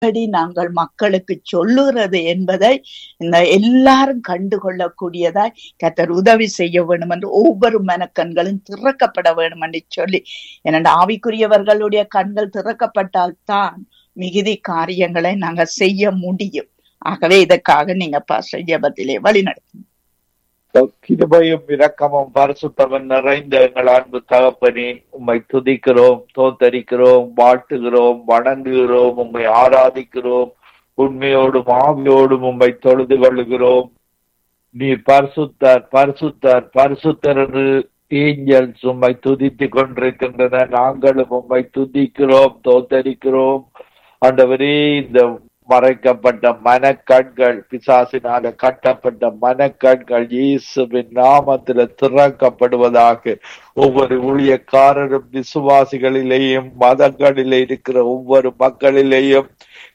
எப்படி நாங்கள் மக்களுக்கு சொல்லுகிறது என்பதை இந்த எல்லாரும் கண்டுகொள்ளக்கூடியதாய் கத்தர் உதவி செய்ய வேண்டும் என்று ஒவ்வொரு மனக்கண்களும் திறக்கப்பட வேண்டும் என்று சொல்லி ஏனென்றால் ஆவிக்குரியவர்களுடைய கண்கள் திறக்கப்பட்டால் தான் மிகுதி காரியங்களை நாங்க செய்ய முடியும் ஆகவே இதற்காக நீங்க பாஸ்டர் ஜெபத்திலே வழி நடத்துங்க கிருபையும் இரக்கமும் பரிசுத்தமும் நிறைந்த எங்கள் அன்பு தகப்பனே உம்மை துதிக்கிறோம் தோத்தரிக்கிறோம் வாழ்த்துகிறோம் வணங்குகிறோம் உம்மை ஆராதிக்கிறோம் உண்மையோடும் ஆவியோடும் உம்மை தொழுது கொள்ளுகிறோம் நீர் பரிசுத்தர் பரிசுத்தர் பரிசுத்தர் என்று ஏஞ்சல்ஸ் உம்மை துதித்துக் கொண்டிருக்கின்றன நாங்களும் உம்மை துதிக்கிறோம் தோத்தரிக்கிறோம் ஆண்டவரே இந்த மறைக்கப்பட்ட மனக்கண்கள் பிசாசினால கட்டப்பட்ட மனக்கண்கள் இயேசுவின் நாமத்துல திறக்கப்படுவதாக ஒவ்வொரு ஊழியக்காரரும் விசுவாசிகளிலேயும் மதங்களிலே இருக்கிற ஒவ்வொரு மக்களிலேயும்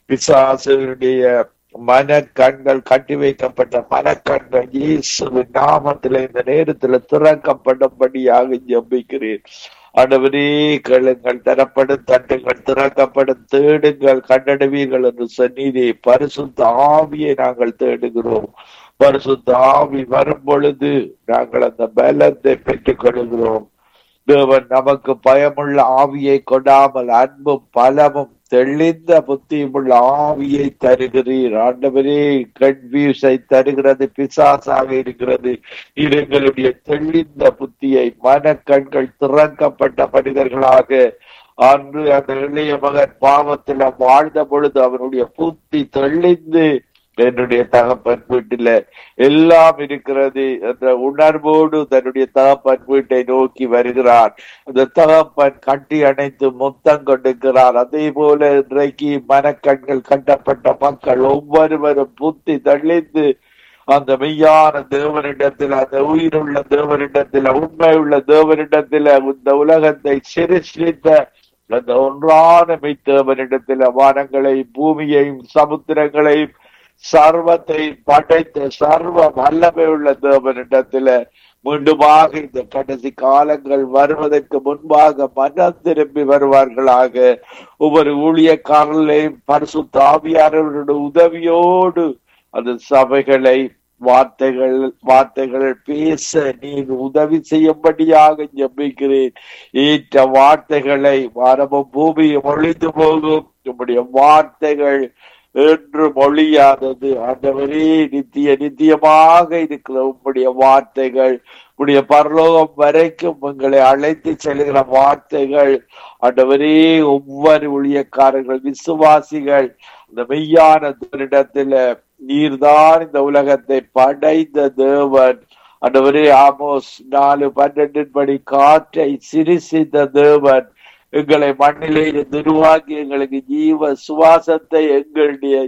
பிசாசுடைய மனக்கண்கள் கட்டி வைக்கப்பட்ட மனக்கண்கள் இயேசுவின் நாமத்துல இந்த நேரத்துல திறக்கப்படும்படியாக ஜெபிக்கிறேன் ஆண்டவரே கேளுங்கள் தரப்படும் தட்டுங்கள் திறக்கப்படும் தேடுங்கள் கண்டடுவீர்கள் என்று சொன்னீரே பரிசுத்த ஆவியை நாங்கள் தேடுகிறோம் பரிசுத்த ஆவி வரும் பொழுது நாங்கள் அந்த பலத்தை பெற்றுக் கொள்கிறோம் தேவன் நமக்கு பயமுள்ள ஆவியை கொடாமல் அன்பும் பலமும் தெளிந்த புத்தியுமுள்ள ஆவியை தருகிறீர் ஆண்டவரே கன்ஃபியூஸை தருகிறது பிசாசாக இருக்கிறது எங்களுடைய தெளிந்த புத்தியை மனக்கண்கள் திறக்கப்பட்ட மனிதர்களாக அன்று அந்த இளைய மகன் பாவத்துல வாழ்ந்த பொழுது அவனுடைய புத்தி தெளிந்து என்னுடைய தகப்பன் வீட்டில எல்லாம் இருக்கிறது என்ற உணர்வோடு தன்னுடைய தகப்பன் வீட்டை நோக்கி வருகிறார் அந்த தகப்பன் கட்டி அணைத்து முத்தம் கொடுக்கிறார் அதே போல இன்றைக்கு மனக்கண்கள் கட்டப்பட்ட மக்கள் ஒவ்வொருவரும் புத்தி தள்ளிந்து அந்த மெய்யான தேவனிடத்தில் அந்த உயிருள்ள தேவனிடத்தில் உண்மை உள்ள தேவனிடத்தில் இந்த உலகத்தை சிருஷ்டித்த அந்த ஒன்றான மெய்த்தேவனிடத்தில் வானங்களையும் பூமியையும் சமுத்திரங்களையும் சர்வத்தை படைத்த சர்வ வல்லமை உள்ள தேவனிடத்துல மீண்டுமாக இந்த கடைசி காலங்கள் வருவதற்கு முன்பாக மனம் திரும்பி வருவார்களாக ஒவ்வொரு ஊழியக்காரர்களையும் பரிசு தாவியாரர்களுடைய உதவியோடு அந்த சபைகளை வார்த்தைகள் வார்த்தைகள் பேச நீர் உதவி செய்யும்படியாக ஜெபிக்கிறேன் ஏற்ற வார்த்தைகளை வாரமும் பூமியும் ஒழிந்து போகும் நம்முடைய வார்த்தைகள் என்று மொழியாதது ஆண்டவரே நித்திய நித்தியமாக இருக்கிற உம்முடைய வார்த்தைகள் உடைய பரலோகம் வரைக்கும் உங்களை அழைத்து செல்கிற வார்த்தைகள் ஆண்டவரே ஒவ்வொரு ஊழியக்காரர்கள் விசுவாசிகள் இந்த மெய்யான தேவனிடத்துல நீர்தான் இந்த உலகத்தை படைத்த தேவன் ஆண்டவரே ஆமோஸ் நாலு பன்னெண்டின் படி காற்றை சிரிசித்த தேவன் எங்களை மண்ணிலே இருந்து உருவாக்கி எங்களுக்கு ஜீவ சுவாசத்தை எங்களுடைய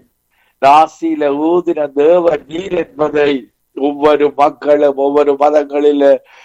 ராசியில ஊதின தேவ நீர் என்பதை ஒவ்வொரு மக்களும் ஒவ்வொரு மதங்களில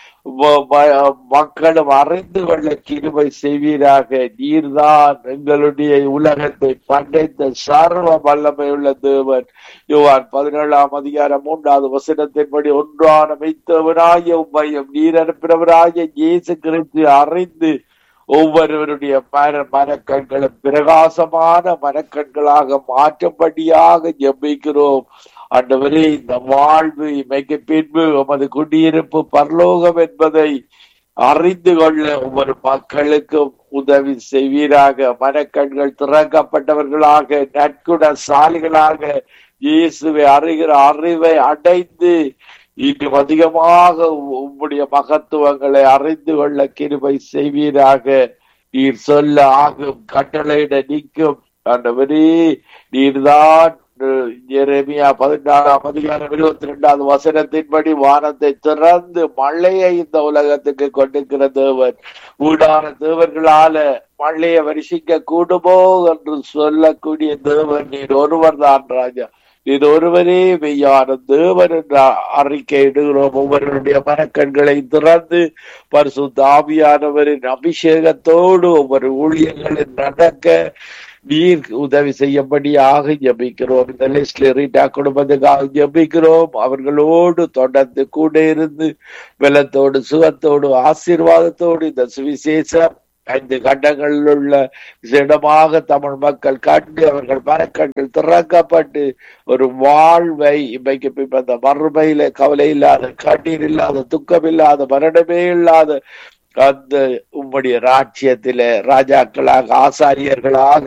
மக்களும் அறிந்து கொள்ள கிருமை செய்வீராக நீர்தான் எங்களுடைய உலகத்தை படைத்த சர்வ வல்லமை உள்ள தேவன் யுவான் பதினேழாம் அதிகாரம் மூன்றாவது வசனத்தின்படி ஒன்றான மெய்த்தவனாய உண்மையும் நீர் அனுப்பினவராய இயேசு கிறிஸ்து அறிந்து ஒவ்வொருவருடைய மன மனக்கண்களும் பிரகாசமான மனக்கண்களாக மாற்றும்படியாக ஜெபிக்கிறோம் ஆண்டவரே இந்த வாழ்வு இமைக்கு பின்பு உமது குடியிருப்பு பரலோகம் என்பதை அறிந்து கொள்ள ஒவ்வொரு மக்களுக்கும் உதவி செய்வீராக மனக்கண்கள் திறக்கப்பட்டவர்களாக நற்குணசாலிகளாக இயேசுவை அறிகிற அறிவை அடைந்து இன்னும் அதிகமாக உம்முடைய மகத்துவங்களை அறிந்து கொள்ள கிருபை செய்வீராக நீர் சொல்ல ஆகும் கட்டளையிட நிற்கும் ஆண்டவரே நீர்தான் எரேமியா பதினாறாம் அதிகாரம் இருபத்தி ரெண்டாவது வசனத்தின்படி வானத்தை திறந்து மழையை இந்த உலகத்துக்கு கொண்டிருக்கிற தேவன் வீடான தேவர்களால மழையை வருஷிக்க கூடுமோ என்று சொல்லக்கூடிய தேவன் நீர் ஒருவர் தான் ராஜா இது ஒருவரே மெய்யான தேவன் என்ற அறிக்கை இடுகிறோம் ஒவ்வொருவருடைய மனக்கண்களை திறந்து பரிசு தாவியானவரின் அபிஷேகத்தோடு ஒவ்வொரு ஊழியர்களின் நடக்க நீர் உதவி செய்யும்படியாக ஜபிக்கிறோம் இந்த லிஸ்ட்ல ரீட்டா குடும்பத்துக்காக ஜபிக்கிறோம் அவர்களோடு தொடர்ந்து கூட இருந்து பலத்தோடு சுகத்தோடு ஆசீர்வாதத்தோடு இந்த சுவிசேஷம் ஐந்து கண்டங்களில் உள்ள விசேடமாக தமிழ் மக்கள் கண்டு அவர்கள் மரக்கண்கள் திறக்கப்பட்டு ஒரு வாழ்வை இன்றைக்கு இப்ப அந்த மறுமையில கவலை இல்லாத கண்ணீர் இல்லாத துக்கம் இல்லாத மரணமே இல்லாத அந்த உம்முடைய ராஜ்யத்தில ராஜாக்களாக ஆசாரியர்களாக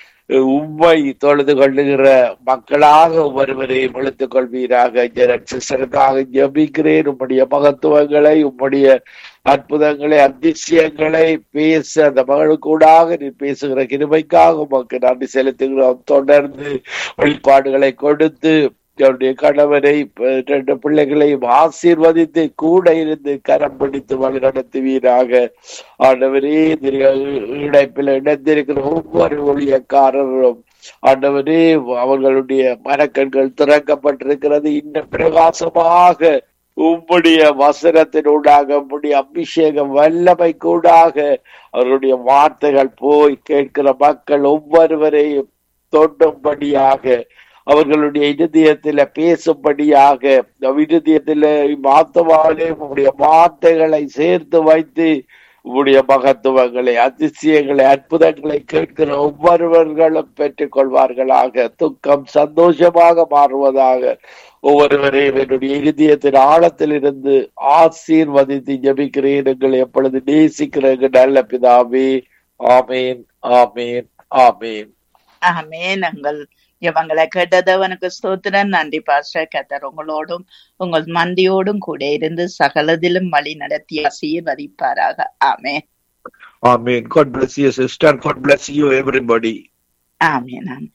உம்மை தொழுது கொள்ளுகிற மக்களாக ஒருவரையும் இழுத்துக் கொள்வீராக சிஸ்டருக்காக ஜபிக்கிறேன் உம்முடைய மகத்துவங்களை உம்முடைய அற்புதங்களை அதிசயங்களை பேச அந்த மகளுக்கூடாக நீ பேசுகிற கிருமைக்காக உமக்கு நன்றி செலுத்துகிறோம் தொடர்ந்து வெளிப்பாடுகளை கொடுத்து அவருடைய கணவரை ரெண்டு பிள்ளைகளையும் ஆசீர்வதித்து கூட இருந்து கரம் பிடித்து வழி நடத்துவீராக ஆண்டவரே இணைப்பில் இணைந்திருக்கிற ஒவ்வொரு ஊழியக்காரரும் ஆண்டவரே அவர்களுடைய மனக்கண்கள் திறக்கப்பட்டிருக்கிறது இன்னும் பிரகாசமாக உம்முடைய வசனத்தினூடாக உம்முடைய அபிஷேகம் வல்லமை கூடாக அவருடைய வார்த்தைகள் போய் கேட்கிற மக்கள் ஒவ்வொருவரையும் தோண்டும்படியாக அவர்களுடைய இருதயத்தில பேசும்படியாக இருதயத்தில மாத்தவாலே உங்களுடைய வார்த்தைகளை சேர்த்து வைத்து உங்களுடைய மகத்துவங்களை அதிசயங்களை அற்புதங்களை கேட்கிற ஒவ்வொருவர்களும் பெற்றுக் கொள்வார்களாக துக்கம் சந்தோஷமாக மாறுவதாக ஒவ்வொருவரையும் என்னுடைய இருதயத்தின் ஆழத்தில் இருந்து ஆசீர்வதித்து ஜபிக்கிறேன் எங்களை எப்பொழுது நேசிக்கிறேன் நல்ல பிதாவே ஆமேன் ஆமேன் ஆமேன் ஆமேன் எங்கள் இவங்களை கேட்டதவனுக்கு ஸ்தோத்திரன் நன்றி பாஸ்டர் கத்தர் உங்களோடும் உங்கள் மந்தியோடும் கூட இருந்து சகலதிலும் வழி நடத்தி ஆசீர்வதிப்பாராக ஆமேன் Amen. God bless you, sister. God bless you, everybody. ஆமேன் ஆமேன்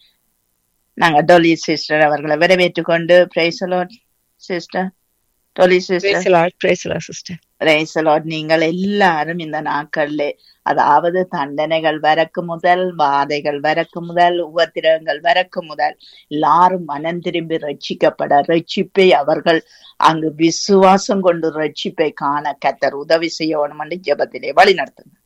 நாங்க டொலி சிஸ்டர் அவர்களை வரவேற்றுக் கொண்டு பிரைசலோட் சிஸ்டர் டொலி சிஸ்டர் பிரைசலோட் நீங்கள் எல்லாரும் இந்த நாட்கள்ல அதாவது தண்டனைகள் வரக்கு முதல் வாதைகள் வரக்கு முதல் உபத்திரங்கள் வரக்கு முதல் எல்லாரும் மனம் திரும்பி ரட்சிக்கப்பட ரட்சிப்பை அவர்கள் அங்கு விசுவாசம் கொண்டு ரட்சிப்பை காண கத்தர் உதவி செய்யணும் என்று ஜபத்திலே வழி நடத்துங்க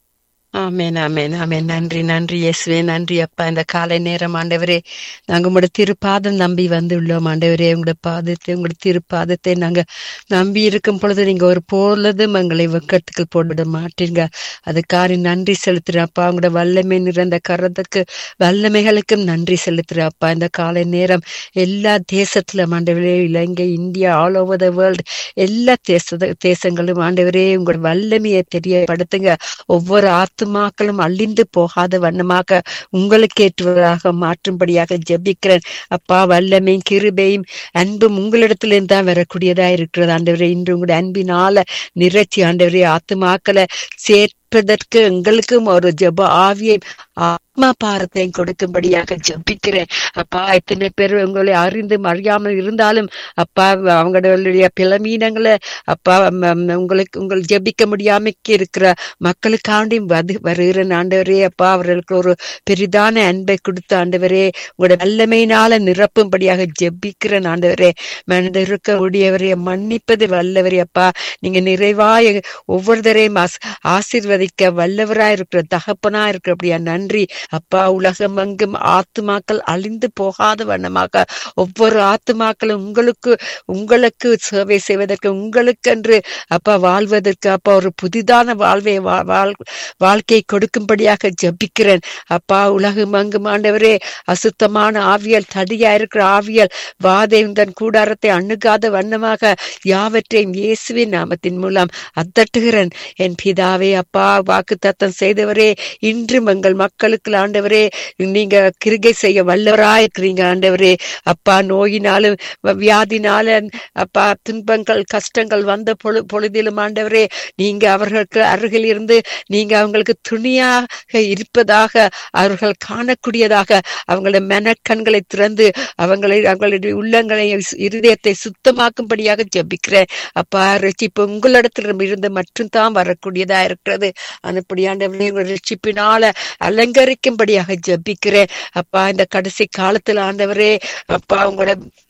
ஆமேன் ஆமேன் ஆமேன் நன்றி நன்றி இயேசுவே நன்றி அப்பா இந்த காலை நேரம் ஆண்டவரே நாங்க உங்களோட திருப்பாதம் நம்பி வந்துள்ளோம் ஆண்டவரே உங்களோட பாதத்தை உங்களோட திருப்பாதத்தை நாங்க நம்பி இருக்கும் பொழுது நீங்க ஒரு பொழுதும் எங்களை வெக்கத்துக்கு போட்டுவிட மாட்டீங்க அதுக்காக நன்றி செலுத்துறேன் அப்பா உங்களோட வல்லமை நிறைந்த கரத்துக்கு வல்லமைகளுக்கும் நன்றி செலுத்துறேன் அப்பா இந்த காலை நேரம் எல்லா தேசத்திலும் ஆண்டவரே Ilangai India all over the world எல்லா தேச தேசங்களும் ஆண்டவரே உங்களோட வல்லமையை தெரியப்படுத்துங்க ஒவ்வொரு ஆத்துமாக்களும் அழிந்து போகாத வண்ணமாக உங்களுக்கு ஏற்றுவதாக மாற்றும்படியாக ஜெபிக்கிறேன் அப்பா வல்லமையும் கிருபையும் அன்பும் உங்களிடத்திலிருந்து தான் வரக்கூடியதா இருக்கிறது ஆண்டவரே இன்று உங்களுடைய அன்பினால நிறைச்சி ஆண்டவரே ஆத்துமாக்களை சேர்ப்பதற்கு எங்களுக்கும் ஒரு ஜெப ஆவியை ஆத்மா பாரத்தையும் கொடுக்கும்படியாக ஜபிக்கிறேன் அப்பா எத்தனை பேர் உங்களை அறிந்தும் அறியாமல் இருந்தாலும் அப்பா அவங்களுடைய பிளமீனங்களை அப்பா உங்களுக்கு உங்கள் ஜபிக்க முடியாமைக்கு இருக்கிற மக்களுக்காண்டி வது வருகிற ஆண்டவரே அப்பா அவர்களுக்கு ஒரு பெரிதான அன்பை கொடுத்த ஆண்டவரே உங்களுடைய வல்லமையினால நிரப்பும்படியாக ஜெபிக்கிற ஆண்டவரே மனித இருக்கக்கூடியவரைய மன்னிப்பது வல்லவரே அப்பா நீங்க நிறைவாய் ஒவ்வொருத்தரையும் ஆசிர்வதிக்க வல்லவரா இருக்கிற தகப்பனா இருக்கிற அப்படியா நன்றி அப்பா உலகம் எங்கும் ஆத்துமாக்கள் அழிந்து போகாத வண்ணமாக ஒவ்வொரு ஆத்துமாக்களும் உங்களுக்கு உங்களுக்கு சேவை செய்வதற்கு உங்களுக்கென்று அப்பா வாழ்வதற்கு அப்பா ஒரு புதிதான வாழ்வை வாழ்க்கை கொடுக்கும்படியாக ஜபிக்கிறேன் அப்பா உலகம் எங்கும் ஆண்டவரே அசுத்தமான ஆவியல் தடியா இருக்கிற ஆவியல் வாதை தன் கூடாரத்தை அணுகாத வண்ணமாக யாவற்றையும் இயேசுவின் நாமத்தின் மூலம் அத்தட்டுகிறேன் என் பிதாவே அப்பா வாக்கு தத்தம் செய்தவரே இன்றும் எங்கள் மக்களுக்கு ஆண்டவரே நீங்க கிருகை செய்ய வல்லவராயிருக்கிறீங்க ஆண்டவரே அப்பா நோயினாலும் வியாதினால அப்பா துன்பங்கள் கஷ்டங்கள் வந்த பொழு பொழுதிலும் ஆண்டவரே நீங்க அவர்களுக்கு அருகில் இருந்து நீங்க அவங்களுக்கு துணியாக இருப்பதாக அவர்கள் காணக்கூடியதாக அவங்களுடைய மனக்கண்களை திறந்து அவங்களை அவங்களுடைய உள்ளங்களை இருதயத்தை சுத்தமாக்கும்படியாக ஜபிக்கிறேன் அப்பா ரட்சிப்பு உங்களிடத்திலும் இருந்து மட்டும் தான் வரக்கூடியதா இருக்கிறது அனுப்படியாண்டவர்களே ரட்சிப்பினால அலங்கரிக்கும்படியாக ஜபிக்கிறேன் அப்பா இந்த கடைசி காலத்துல ஆண்டவரே அப்பா உங்களோட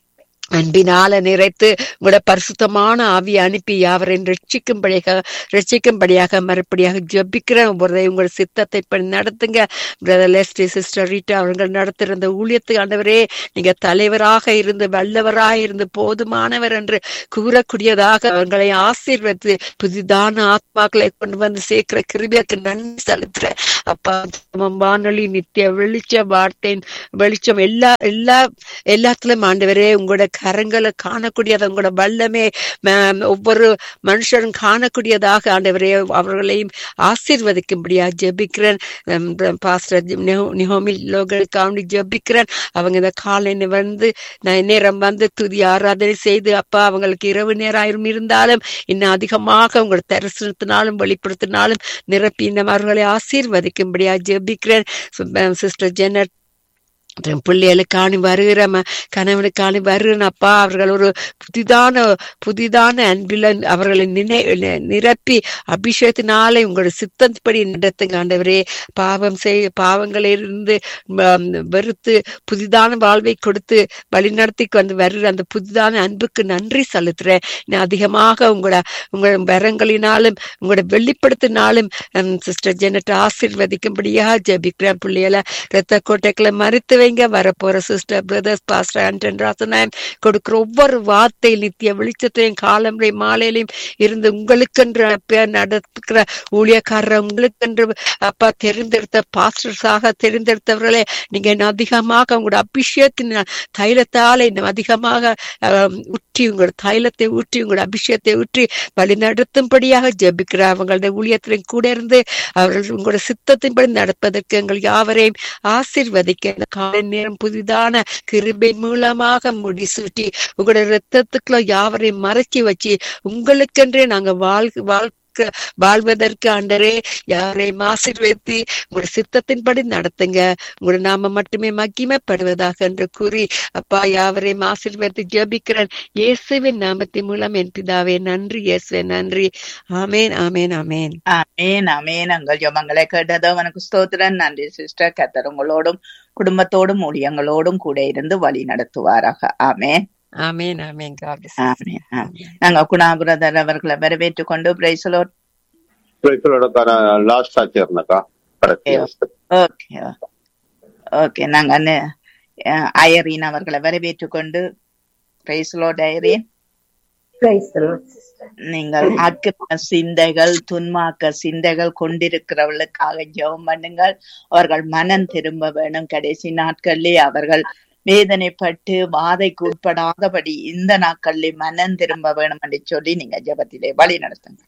அன்பினால நிறைத்து உங்களோட பரிசுத்தமான ஆவி அனுப்பி யாவரையும் ரட்சிக்கும்படியாக ரட்சிக்கும்படியாக மறுபடியாக ஜபிக்கிற ஒவ்வொரு உங்கள் சித்தத்தை படி நடத்துங்க பிரதர் லெஸ்டி சிஸ்டர் ரீட்டா அவர்கள் நடத்துகிற ஊழியத்துக்கு ஆண்டவரே நீங்க தலைவராக இருந்து வல்லவராக இருந்து போதுமானவர் என்று கூறக்கூடியதாக அவர்களை ஆசீர்வதித்து புதிதான ஆத்மாக்களை கொண்டு வந்து சேர்க்கிற கிருபியக்கு நன்றி செலுத்துறேன் அப்பா வானொலி நித்திய வெளிச்ச வார்த்தை வெளிச்சம் எல்லா எல்லா எல்லாத்திலும் ஆண்டவரே உங்களோட கரங்களை காணக்கூடியது உங்களோட வல்லமே ம- ஒவ்வொரு மனுஷரும் காணக்கூடியதாக ஆண்டவரே அவர்களையும் ஆசீர்வதிக்கும்படியா ஜெபிக்கிறேன் பாஸ்டர் நிஹோமி லோகலுக்காண்டி ஜெபிக்கிறேன் அவங்க இந்த காலை வந்து நான் நேரம் வந்து துதி ஆராதனை செய்து அப்பா அவங்களுக்கு இரவு நேரம் இருந்தாலும் இன்னும் அதிகமாக உங்களோட தரிசனத்தினாலும் வெளிப்படுத்தினாலும் நிரப்பி இந்த அவர்களை ஆசீர்வதிக்கும்படியா ஜெபிக்கிறேன் சிஸ்டர் ஜெனட் பிள்ளைகளுக்காணி வருகிற ம- கணவனுக்காணி வருகிற அப்பா அவர்கள் ஒரு புதிதான புதிதான அன்பில் அவர்களை நினை நி- நிரப்பி அபிஷேகத்தினாலே உங்களோட சித்தப்படி நடத்துங்க ஆண்டவரே பாவம் செய் பாவங்களிலிருந்து ம- வெறுத்து புதிதான வாழ்வை கொடுத்து வழிநடத்தி வந்து வருகிற அந்த புதிதான அன்புக்கு நன்றி செலுத்துறேன் இன்னும் அதிகமாக உங்களோட உங்களோட வரங்களினாலும் உங்களோட வெளிப்படுத்தினாலும் சிஸ்டர் ஜெனட் ஆசீர்வதிக்கும்படியாக ஜெபிக்கிறேன் பிள்ளைகளை ரத்த கோட்டைகளை மறுத்து வைங்க வரப்போற சிஸ்டர் பிரதர்ஸ் பாஸ்டர் ஆண்டன் ராசனாயம் கொடுக்கிற ஒவ்வொரு வார்த்தை நித்திய வெளிச்சத்தையும் காலமுறை மாலையிலையும் இருந்து உங்களுக்கென்று பேர் நடத்துகிற ஊழியக்காரர் உங்களுக்கென்று அப்பா தெரிந்தெடுத்த பாஸ்டர்ஸாக தெரிந்தெடுத்தவர்களே நீங்க இன்னும் அதிகமாக உங்களோட அபிஷேகத்தின் தைலத்தால இன்னும் அதிகமாக ஆம், ஊற்றி உங்களோட தைலத்தை ஊற்றி உங்களோட அபிஷேகத்தை ஊற்றி வழி நடத்தும்படியாக ஜெபிக்கிற அவங்களுடைய ஊழியத்திலும் கூட இருந்து அவர்கள் உங்களோட சித்தத்தின்படி நடப்பதற்கு எங்கள் யாவரையும் ஆசீர்வதிக்க இந்த காலை நேரம் புதிதான கிருபை மூலமாக முடிசூட்டி உங்களோட ரத்தத்துக்குள்ள யாவரையும் மறைச்சி வச்சு உங்களுக்கென்றே நாங்க வாழ் வாழ்க்கை வாழ்வதற்கு ஆண்டரே யாரையும் ஆசீர்வதித்து உங்களோட சித்தத்தின்படி நடத்துங்க உங்களோட நாம மட்டுமே மகிமைப்படுவதாக என்று கூறி அப்பா யாவரையும் ஆசீர்வதித்து ஜெபிக்கிறேன் இயேசுவின் நாமத்தின் மூலம் என் பிதாவே நன்றி இயேசுவே நன்றி ஆமேன் ஆமேன் ஆமேன் ஆமேன் ஆமேன் உங்கள் ஜெபங்களை கேட்டதோ உனக்கு ஸ்தோத்திரன் நன்றி சிஸ்டர் கத்தர் உங்களோடும் குடும்பத்தோடும் ஊழியங்களோடும் கூட இருந்து வழி நடத்துவாராக ஆமேன் ஆமேன் ஆமேன் God bless. ஆமேன் ஆமேன். நாங்க குணாபுரதர் அவர்களை வரவேற்றுக் கொண்டு பிரைசலோ பிரேசலோட லாஸ்ட் ஆச்சு இருந்தாக்கா கரெக்ட் ஓகே ஓகே நாங்க நே- அஹ் அயரீன் அவர்களை வரவேற்றுக் கொண்டு பிரைசலோ டயரீன் Praise the Lord, sister. நீங்கள் அக்கிரம சிந்தைகள் துன்மாக்க சிந்தைகள் கொண்டிருக்கிறவர்களுக்காக ஜெபம் பண்ணுங்கள் அவர்கள் மனம் திரும்ப வேணும் கடைசி நாட்களிலே அவர்கள் வேதனைப்பட்டு வாதைக்கு உட்படாதபடி இந்த நாட்களிலே மனம் திரும்ப வேணும் என்று சொல்லி நீங்க ஜெபத்திலே வழி நடத்துங்க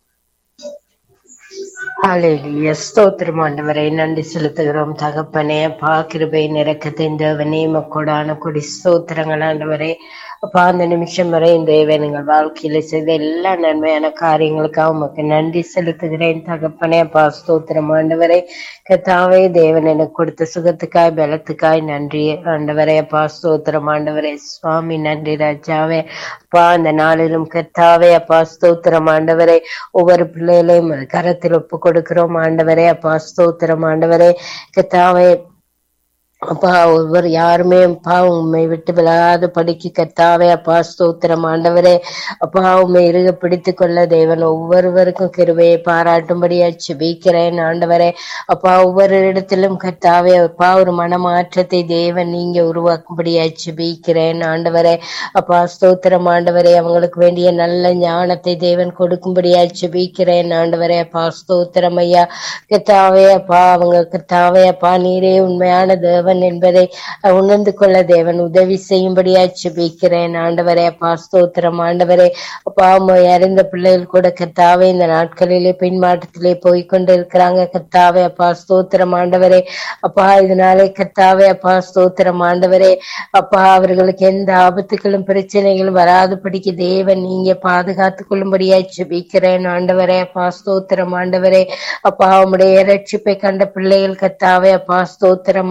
ஹalleluya ஸ்தோத்திரம் ஆண்டவரே நன்றி செலுத்துகிறோம் தகப்பனே அப்பா கிருபை நிறக்கத்தின் தேவனே மக்கோடான கொடி ஸ்தோத்திரங்கள் ஆண்டவரே அப்பா அந்த நிமிஷம் வரை இந்த தேவன் எங்கள் வாழ்க்கையில செய்த எல்லா நன்மையான காரியங்களுக்காக உமக்கு நன்றி செலுத்துகிறேன் தகப்பனே அப்பா ஸ்தோத்திரம் ஆண்டவரே கத்தாவே தேவன் எனக்கு கொடுத்த சுகத்துக்காய் பலத்துக்காய் நன்றி ஆண்டவரே அப்பா ஸ்தோத்திரம் ஆண்டவரே சுவாமி நன்றி ராஜாவே அப்பா அந்த நாளிலும் கத்தாவே அப்பா ஸ்தோத்திரம் ஆண்டவரே ஒவ்வொரு பிள்ளைகளையும் உமது கரத்தில் ஒப்பு கொடுக்கிறோம் ஆண்டவரே அப்பா ஸ்தோத்திரம் ஆண்டவரே கத்தாவே அப்பா ஒவ்வொரு யாருமே அப்பா உண்மை விட்டு விலகாத படிக்கு கத்தாவே அப்பா ஸ்தோத்திரம் ஆண்டவரே அப்பா உண்மை இருக பிடித்து கொள்ள தேவன் ஒவ்வொருவருக்கும் கிருபையை பாராட்டும்படியா செபிக்கிறேன் ஆண்டவரே அப்பா ஒவ்வொரு இடத்திலும் கத்தாவே அப்பா ஒரு மனமாற்றத்தை தேவன் நீங்க உருவாக்கும்படியா செபிக்கிறேன் ஆண்டவரே அப்பா ஸ்தோத்திரம் ஆண்டவரே அவங்களுக்கு வேண்டிய நல்ல ஞானத்தை தேவன் கொடுக்கும்படியா செபிக்கிறேன் ஆண்டவரே அப்பா ஸ்தோத்திரம் ஐயா கத்தாவே அப்பா அவங்க கத்தாவே அப்பா நீரே உண்மையான தேவன் என்பதை உணர்ந்து கொள்ள தேவன் உதவி செய்யும்படியா செபிக்கிறேன் ஆண்டவரே அப்பா ஸ்தோத்திரம் ஆண்டவரே அப்பா உம்மை அறிந்த பிள்ளைகள் கூட கத்தாவே இந்த நாட்களிலே பின்மாற்றத்திலே போய் கொண்டு இருக்கிறாங்க கத்தாவே அப்பா ஸ்தோத்திரம் ஆண்டவரே அப்பா இதனாலே கத்தாவே அப்பா ஸ்தோத்திரம் ஆண்டவரே அப்பா அவர்களுக்கு எந்த ஆபத்துகளும் பிரச்சனைகளும் வராதபடிக்கு தேவன் நீங்க பாதுகாத்துக் கொள்ளும்படியா ஜெபிக்கிறேன் ஆண்டவரே அப்பா ஸ்தோத்திரம் ஆண்டவரே அப்பா உம்முடைய ரட்சிப்பை கண்ட பிள்ளைகள் கத்தாவே அப்பா ஸ்தோத்திரம் ஆண்டவரே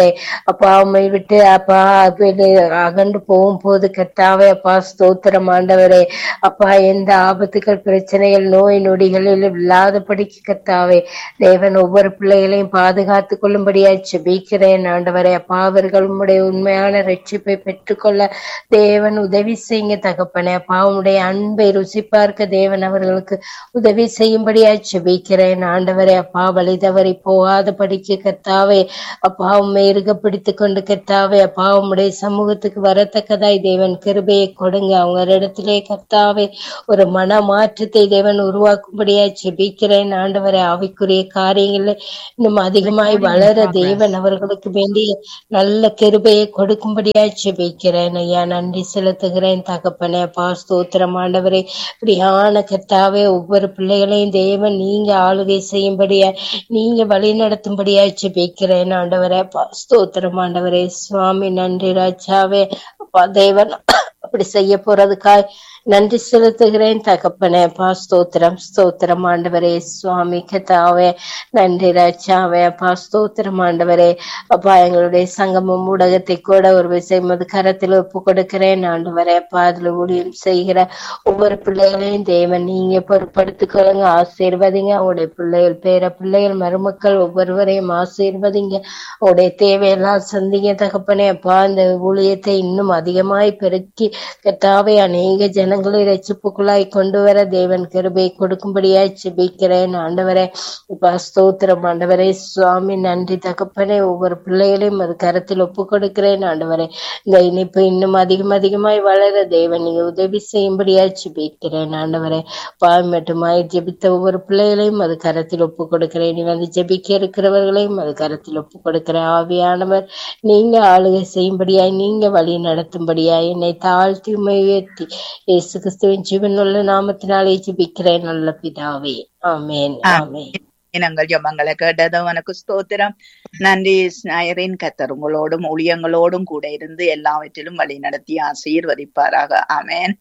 ஆண்டவரே அப்பா உண்மை விட்டு அப்பா வீடு அகன்று போகும்போது கர்த்தாவே அப்பா ஸ்தோத்திரம் ஆண்டவரே அப்பா எந்த ஆபத்துகள் பிரச்சனைகள் நோய் நொடிகளில் இல்லாதபடிக்கு கர்த்தாவே தேவன் ஒவ்வொரு பிள்ளைகளையும் பாதுகாத்துக் கொள்ளும்படியாய் செபிக்கிறேன் ஆண்டவரே அப்பா அவர்கள் உம்முடைய உண்மையான ரட்சிப்பை பெற்றுக்கொள்ள தேவன் உதவி செய்யுங்க தகப்பனே அப்பா உம்முடைய அன்பை ருசி பார்க்க தேவன் அவர்களுக்கு உதவி செய்யும்படியாய் செபிக்கிறேன் ஆண்டவரே அப்பா வழி தவறி போகாதபடிக்கு கர்த்தாவே அப்பா உண்மை இருக பிடித்து கொண்டு கர்த்தாவே அப்பா உம்முடைய சமூகத்துக்கு வரத்தக்கதாய் தேவன் கிருபையை கொடுங்க அவங்க இடத்திலே கர்த்தாவே ஒரு மன மாற்றத்தை தேவன் உருவாக்கும்படியாய் செபிக்கிறேன் ஆண்டவரே ஆவிக்குரிய காரியங்களில் இன்னும் அதிகமாய் வளர தேவன் அவர்களுக்கு வேண்டிய நல்ல கிருபையை கொடுக்கும்படியாய் செபிக்கிறேன் ஐயா நன்றி செலுத்துகிறேன் தகப்பனே அப்பா ஸ்தோத்திரம் ஆண்டவரே இப்படியான கர்த்தாவே ஒவ்வொரு பிள்ளைகளையும் தேவன் நீங்க ஆளுகை செய்யும்படியா நீங்க வழி நடத்தும்படியாய் செபிக்கிறேன் ஆண்டவரே அப்பா ஸ்தோத்திரம் ஆண்டவரே சுவாமி நன்றி ராஜாவே அப்பா தேவன் அப்படி செய்ய போறதுக்காய் நன்றி செலுத்துகிறேன் தகப்பனே அப்பா ஸ்தோத்திரம் ஸ்தோத்திரம் ஆண்டவரே சுவாமி கத்தாவே நன்றி ராஜாவே அப்பா ஸ்தோத்திரம் ஆண்டவரே அப்பா எங்களுடைய சங்கமம் ஊடகத்தை கூட ஒரு விஷயம் அது கரத்தில் ஒப்பு கொடுக்கிறேன் ஆண்டவரே அப்பா அதுல ஊழியம் செய்கிற ஒவ்வொரு பிள்ளைகளையும் தேவன் நீங்க பொறுப்படுத்திக்கொள்ளுங்க ஆசீர்வதிங்க உங்களுடைய பிள்ளைகள் பேர பிள்ளைகள் மருமக்கள் ஒவ்வொருவரையும் ஆசீர்வதிங்க உங்களுடைய தேவையெல்லாம் சந்திங்க தகப்பனே அப்பா இந்த ஊழியத்தை இன்னும் அதிகமாய் பெருக்கி கத்தாவே அநேக ஜனங்களை ரட்சிப்புக்குள்ளாய் கொண்டு வர தேவன் கிருபை கொடுக்கும்படியாய் செபிக்கிறேன் ஆண்டவரே இப்ப ஸ்தோத்திரம் ஆண்டவரே சுவாமி நன்றி தகப்பனே ஒவ்வொரு பிள்ளைகளையும் அது கரத்தில் ஒப்பு கொடுக்கிறேன் ஆண்டவரே இந்த இனிப்பு இன்னும் அதிகம் அதிகமாய் வளர தேவன் நீங்க உதவி செய்யும்படியாய் செபிக்கிறேன் ஆண்டவரே பாய் மட்டுமாய் ஜெபித்த ஒவ்வொரு பிள்ளைகளையும் அது கரத்தில் ஒப்பு கொடுக்கிறேன் நீ வந்து ஜெபிக்க இருக்கிறவர்களையும் அது கரத்தில் ஒப்பு கொடுக்கிறேன் ஆவியானவர் நீங்க ஆளுகை செய்யும்படியாய் நீங்க வழி நடத்தும்படியாய் என்னை தாழ்த்தி உம்மை உயர்த்தி இயேசு கிறிஸ்துவின் ஜீவனுள்ள நாமத்தினாலே ஜெபிக்கிறேன் நல்ல பிதாவே ஆமென் ஆமென் இனங்கள் ஜபங்களை கேட்டதும் உனக்கு ஸ்தோத்திரம் நன்றி நாயரின் கத்தர் உங்களோடும் ஊழியங்களோடும் கூட இருந்து எல்லாவற்றிலும் வழி நடத்தி ஆசீர்வதிப்பாராக ஆமேன்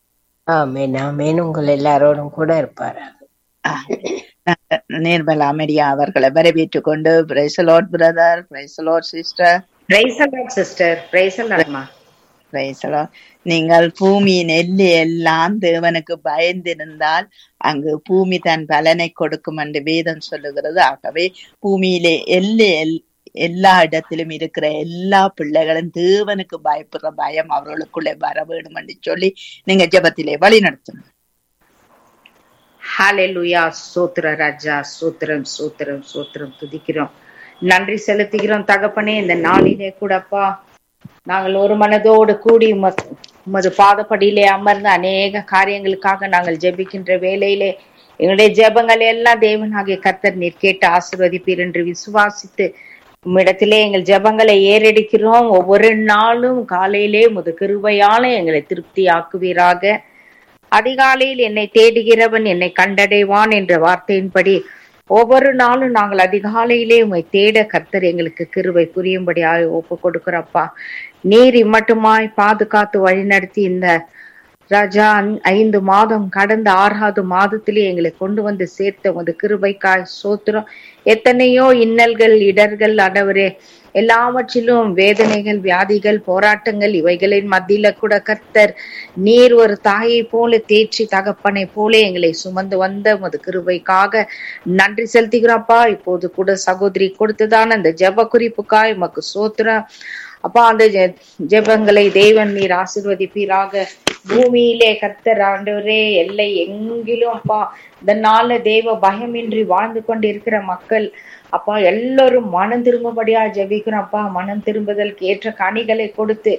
ஆமென் ஆமென் உங்கள் எல்லாரோடும் கூட இருப்பாரா நிர்மலா மெரியா அவர்களை வரவேற்றுக் கொண்டு praise the Lord brother praise the Lord sister praise sister praise அல்லாட்மா பிரைசலோ நீங்கள் பூமியின் எல்லி எல்லாம் தேவனுக்கு பயந்திருந்தால் அங்கு பூமி தன் பலனை கொடுக்கும் என்று வேதம் சொல்லுகிறது ஆகவே பூமியிலே எல்லி எல் எல்லா இடத்திலும் இருக்கிற எல்லா பிள்ளைகளும் தேவனுக்கு பயப்படுற பயம் அவர்களுக்குள்ளே வர வேண்டும் என்று சொல்லி நீங்க ஜெபத்திலே வழி நடத்தணும் ஹalleluya சூத்திர ராஜா சூத்திரம் சூத்திரம் சூத்திரம் துதிக்கிறோம் நன்றி செலுத்துகிறோம் தகப்பனே இந்த நாளிலே கூடப்பா நாங்கள் ஒரு மனதோடு கூடி உம- உமது பாதப்படியிலே அமர்ந்து அநேக காரியங்களுக்காக நாங்கள் ஜெபிக்கின்ற வேளையிலே எங்களுடைய ஜெபங்கள் எல்லாம் தேவனாகிய கர்த்தர் நீர் கேட்டு ஆசீர்வதிப்பீர் என்று விசுவாசித்து உம்மிடத்திலே எங்கள் ஜெபங்களை ஏறெடுக்கிறோம் ஒவ்வொரு நாளும் காலையிலே முது கிருபையால எங்களை திருப்தி ஆக்குவீராக அதிகாலையில் என்னை தேடுகிறவன் என்னை கண்டடைவான் என்ற வார்த்தையின்படி ஒவ்வொரு நாளும் நாங்கள் அதிகாலையிலே உம்மை தேட கர்த்தர் எங்களுக்கு கிருபை புரியும்படியாய் ஒப்பு கொடுக்கிறப்பா நீர் இம்மட்டுமாய் பாதுகாத்து வழிநடத்தி இந்த ராஜா ஐ- ஐந்து மாதம் கடந்த ஆறாவது மாதத்திலே எங்களை கொண்டு வந்து சேர்த்த உமது கிருபைக்காய் சோத்திரம் எத்தனையோ இன்னல்கள் இடர்கள் ஆண்டவரே எல்லாவற்றிலும் வேதனைகள் வியாதிகள் போராட்டங்கள் இவைகளின் மத்தியில கூட கர்த்தர் நீர் ஒரு தாயை போல தேற்றி தகப்பனை போல எங்களை சுமந்து வந்த உமது கிருபைக்காக நன்றி செலுத்துகிறப்பா இப்போது கூட சகோதரி கொடுத்ததான அந்த ஜெப குறிப்புக்காய் உமக்கு சோத்திரம் அப்பா அந்த ஜெ- ஜெபங்களை தேவன் நீர் ஆசீர்வதிப்பீராக பூமியிலே கர்த்தர் ஆண்டவரே எல்லை எங்கிலும் அப்பா இந்த நாள்ல தேவ பயமின்றி வாழ்ந்து கொண்டிருக்கிற மக்கள் அப்பா எல்லாரும் மனம் திரும்பும்படியா ஜெபிக்கிறோம் அப்பா மனம் திரும்புதலுக்கு ஏற்ற கனிகளை கொடுத்து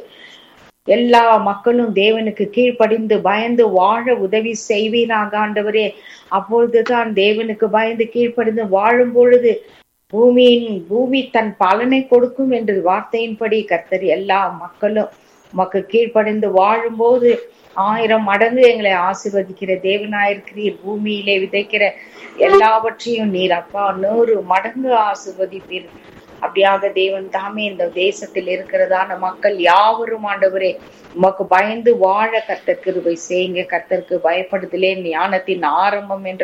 எல்லா மக்களும் தேவனுக்கு கீழ்ப்படிந்து பயந்து வாழ உதவி செய்வீராக ஆண்டவரே அப்பொழுதுதான் தேவனுக்கு பயந்து கீழ்ப்படிந்து வாழும் பொழுது பூமியின் பூமி தன் பலனை கொடுக்கும் என்று வார்த்தையின்படி கர்த்தர் எல்லா மக்களும் உமக்கு கீழ்ப்படிந்து வாழும்போது ஆயிரம் மடங்கு எங்களை ஆசீர்வதிக்கிற தேவனாயிருக்கிறீர் பூமியிலே விதைக்கிற எல்லாவற்றையும் நீர் அப்பா நூறு மடங்கு ஆசீர்வதிப்பீர் அப்படியாக தேவன் தாமே இந்த தேசத்தில் இருக்கிறதான மக்கள் யாவரும் ஆண்டவரே உமக்கு பயந்து வாழ கர்த்தர் கிருபை செய்யுங்க கர்த்தருக்கு பயப்படுதலே ஞானத்தின் ஆரம்பம் என்ற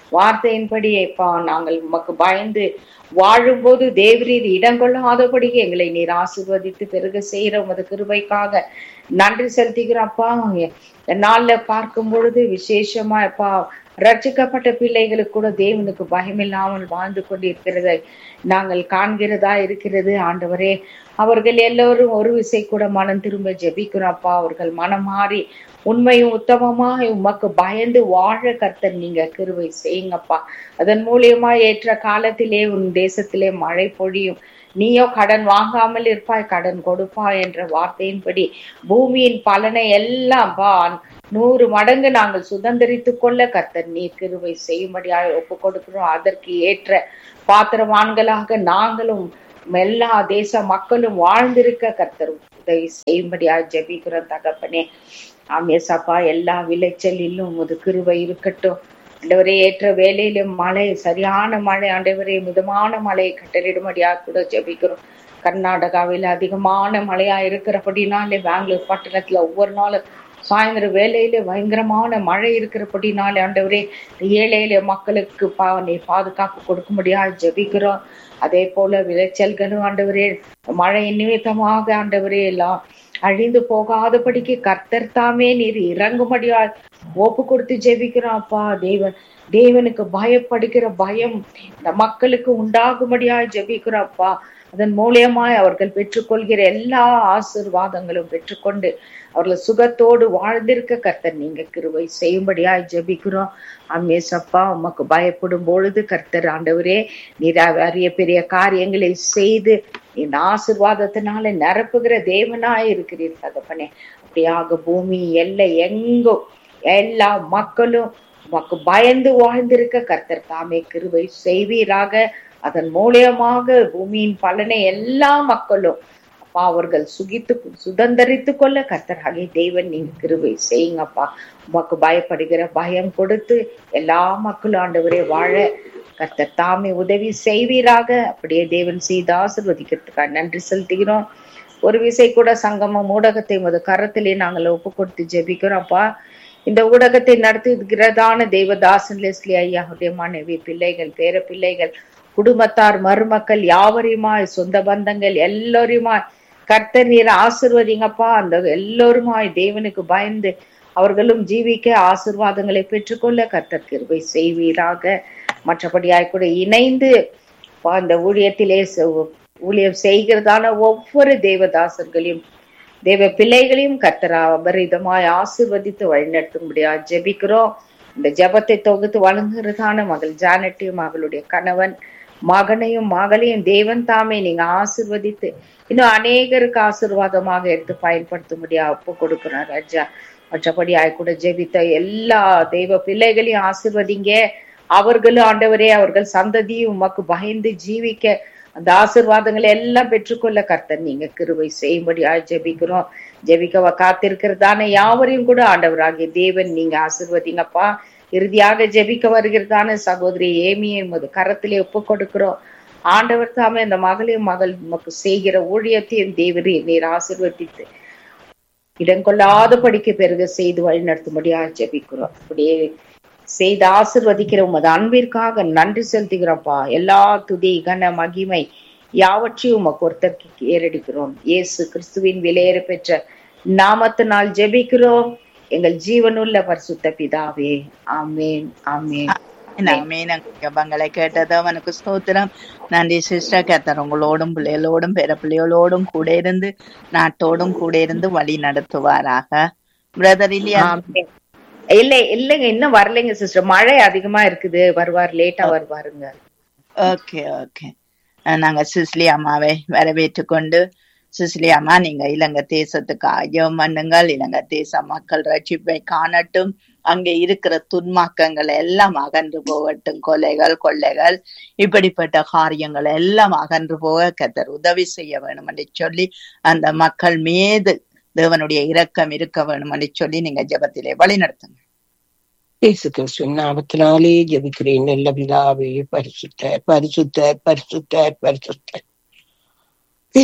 வார்த்தையின்படி அப்பா நாங்கள் உமக்கு பயந்து வாழும்போது தேவரீர் இடம் கொள்ளாதபடி எங்களை நீர் ஆசீர்வதித்து பெருக செய்கிற உமது கிருபைக்காக நன்றி செலுத்துகிறோம் அப்பா இந்த நாள்ல பார்க்கும் பொழுது விசேஷமா அப்பா ரட்சிக்கப்பட்ட பிள்ளைகளுக்கு கூட தேவனுக்கு பயமில்லாமல் வாழ்ந்து கொண்டிருக்கிறதை நாங்கள் காண்கிறதா இருக்கிறது ஆண்டவரே அவர்கள் எல்லோரும் ஒரு விசை கூட மனம் திரும்ப ஜெபிக்கிறோம் அப்பா அவர்கள் மனம் மாறி உண்மையும் உத்தமமா உமக்கு பயந்து வாழ கர்த்தர் நீங்க கிருவை செய்யுங்கப்பா அதன் மூலியமா ஏற்ற காலத்திலே உன் தேசத்திலே மழை பொழியும் நீயோ கடன் வாங்காமல் இருப்பாய் கடன் கொடுப்பாய் என்ற வார்த்தையின்படி பூமியின் பலனை எல்லாம் பா நூறு மடங்கு நாங்கள் சுதந்திரித்து கொள்ள கர்த்தர் நீர் கிருவை செய்யும்படியாக ஒப்பு கொடுக்கிறோம் அதற்கு ஏற்ற பாத்திரவான்களாக நாங்களும் எல்லா தேச மக்களும் வாழ்ந்திருக்க கர்த்தர் உதவி செய்யும்படியாக ஜெபிக்கிறோம் தகப்பனே ஆமேசப்பா எல்லா விளைச்சலிலும் உமது கிருவை இருக்கட்டும் ஆண்டவரே ஏற்ற வேலையில மழை சரியான மழை ஆண்டவரே மிதமான மழையை கட்டளிடும்படியாக கூட ஜெபிக்கிறோம் கர்நாடகாவில் அதிகமான மழையா இருக்கிறபடினாலே பெங்களூர் பட்டணத்துல ஒவ்வொரு நாளும் சாயந்தரம் வேலையில பயங்கரமான மழை இருக்கிறபடினாலே ஆண்டவரே ஏழையில மக்களுக்கு பாவனை பாதுகாப்பு கொடுக்கும்படியா ஜெபிக்கிறோம் அதே போல விளைச்சல்களும் ஆண்டவரே மழை நிமித்தமாக ஆண்டவரே எல்லாம் அழிந்து போகாதபடிக்கு கர்த்தர் தாமே நீர் இறங்கும்படியா ஒப்பு கொடுத்து ஜெபிக்கிறோம் அப்பா தேவன் தேவனுக்கு பயப்படுகிற பயம் இந்த மக்களுக்கு உண்டாகும்படியா ஜெபிக்கிறோம் அப்பா அதன் மூலியமாய் அவர்கள் பெற்றுக்கொள்கிற எல்லா ஆசிர்வாதங்களும் பெற்றுக்கொண்டு அவர்கள் சுகத்தோடு வாழ்ந்திருக்க கர்த்தர் நீங்க கிருவை செய்யும்படியாய் ஜெபிக்கிறோம் அம்மேசப்பா உமக்கு பயப்படும் பொழுது கர்த்தர் ஆண்டவரே நீர் அரிய பெரிய காரியங்களை செய்து இந்த ஆசிர்வாதத்தினால நிரப்புகிற தேவனாய் இருக்கிறீர் தகப்பனே அப்படியாக பூமி எல்லை எங்கும் எல்லா மக்களும் உமக்கு பயந்து வாழ்ந்திருக்க கர்த்தர் தாமே கிருவை செய்வீராக அதன் மூலியமாக பூமியின் பலனை எல்லா மக்களும் அப்பா அவர்கள் சுகித்து சுதந்திரித்து கொள்ள கர்த்தராகிய தேவன் நீங்க கிருவை செய்யுங்கப்பா உமக்கு பயப்படுகிற பயம் கொடுத்து எல்லா மக்களும் ஆண்டவரே வாழ கர்த்தர் தாமே உதவி செய்வீராக அப்படியே தேவன் செய்து ஆசிர்வதிக்கிறதுக்காக நன்றி செலுத்துகிறோம் ஒரு விசை கூட சங்கமம் ஊடகத்தை முத கரத்திலே நாங்கள் ஒப்பு கொடுத்து ஜெபிக்கிறோம் அப்பா இந்த ஊடகத்தை நடத்துகிறதான தெய்வதாசன் லெஸ்லி ஐயாவுடைய மனைவி பிள்ளைகள் பேர பிள்ளைகள் குடும்பத்தார் மருமக்கள் யாவரையுமாய் சொந்த பந்தங்கள் எல்லோரையுமாய் கர்த்தர் நீர் ஆசிர்வதிங்கப்பா அந்த எல்லோருமாய் தேவனுக்கு பயந்து அவர்களும் ஜீவிக்க ஆசிர்வாதங்களை பெற்றுக்கொள்ள கர்த்தர் கிருபை செய்வீராக மற்றபடியாய் கூட இணைந்து அந்த ஊழியத்திலே ஊழியம் செய்கிறதான ஒவ்வொரு தேவதாசர்களையும் தேவ பிள்ளைகளையும் கர்த்தரா அபரிதமாய் ஆசிர்வதித்து வழிநடத்தும்படியா ஜெபிக்கிறோம் இந்த ஜபத்தை தொகுத்து வழங்குகிறதான மகள் ஜானட்டையும் மகளுடைய கணவன் மகனையும் மகளையும் தேவன் தாமே நீங்க ஆசிர்வதித்து இன்னும் அநேகருக்கு ஆசிர்வாதமாக எடுத்து பயன்படுத்தும்படியா ஒப்பு கொடுக்கிறோம் ராஜா மற்றபடி கூட ஜெபித்த எல்லா தெய்வ பிள்ளைகளையும் ஆசிர்வதிங்க அவர்களும் ஆண்டவரே அவர்கள் சந்ததியும் உமக்கு பயந்து ஜீவிக்க அந்த ஆசிர்வாதங்களை எல்லாம் பெற்றுக்கொள்ள கர்த்தர் நீங்க கிருவை செய்யும்படியா ஜெபிக்கிறோம் ஜெபிக்கவ காத்திருக்கிறதான யாவரையும் கூட ஆண்டவராகிய தேவன் நீங்க ஆசிர்வதிங்கப்பா இறுதியாக ஜெபிக்க வருகிறதான சகோதரி ஏமியை உமது கரத்திலே ஒப்பு கொடுக்கிறோம் ஆண்டவர் தாமே அந்த மகளையும் மகள் நமக்கு செய்கிற ஊழியத்தையும் தேவரே நீர் ஆசிர்வதித்து இடங்கொள்ளாத பெருக செய்து வழி நடத்தும்படியா ஜெபிக்கிறோம் அப்படியே செய்து ஆசிர்வதிக்கிற உமது அன்பிற்காக நன்றி செலுத்துகிறோம்ப்பா எல்லா துதி கன மகிமை யாவற்றையும் உமக்கு ஒருத்தருக்கு ஏறடிக்கிறோம் இயேசு கிறிஸ்துவின் விலையேற பெற்ற நாமத்தினால் ஜெபிக்கிறோம் எங்கள் ஜீவனுள்ள பரிசுத்த பிதாவே ஆமேன் ஆமேன் ஜபங்களை கேட்டது அவனுக்கு ஸ்தோத்திரம் நன்றி சிஸ்டர் கத்தர் உங்களோடும் பிள்ளைகளோடும் பேர பிள்ளைகளோடும் கூட இருந்து நாட்டோடும் கூட இருந்து வழி நடத்துவாராக பிரதர் இல்லையா இல்ல இல்லைங்க இன்னும் வரலைங்க சிஸ்டர் மழை அதிகமா இருக்குது வருவார் லேட்டா வருவாருங்க ஓகே ஓகே நாங்க சிஸ்லி அம்மாவை வரவேற்று கொண்டு சிஸ்லி அம்மா நீங்க இலங்கை தேசத்துக்கு ஐயம் பண்ணுங்கள் இலங்கை தேச மக்கள் ரட்சிப்பை காணட்டும் அங்க இருக்கிற துன்மாக்கங்கள் எல்லாம் அகன்று போகட்டும் கொலைகள் கொள்ளைகள் இப்படிப்பட்ட காரியங்கள் எல்லாம் அகன்று போக கத்தர் உதவி செய்ய வேணும் என்று சொல்லி அந்த மக்கள் மீது தேவனுடைய இரக்கம் இருக்க வேணும் என்று சொல்லி நீங்க ஜபத்திலே வழி நடத்துங்க இயேசு கிறிஸ்து நாமத்தினாலே ஜபிக்கிறேன் நல்ல பிதாவே பரிசுத்த பரிசுத்த பரிசுத்த பரிசுத்த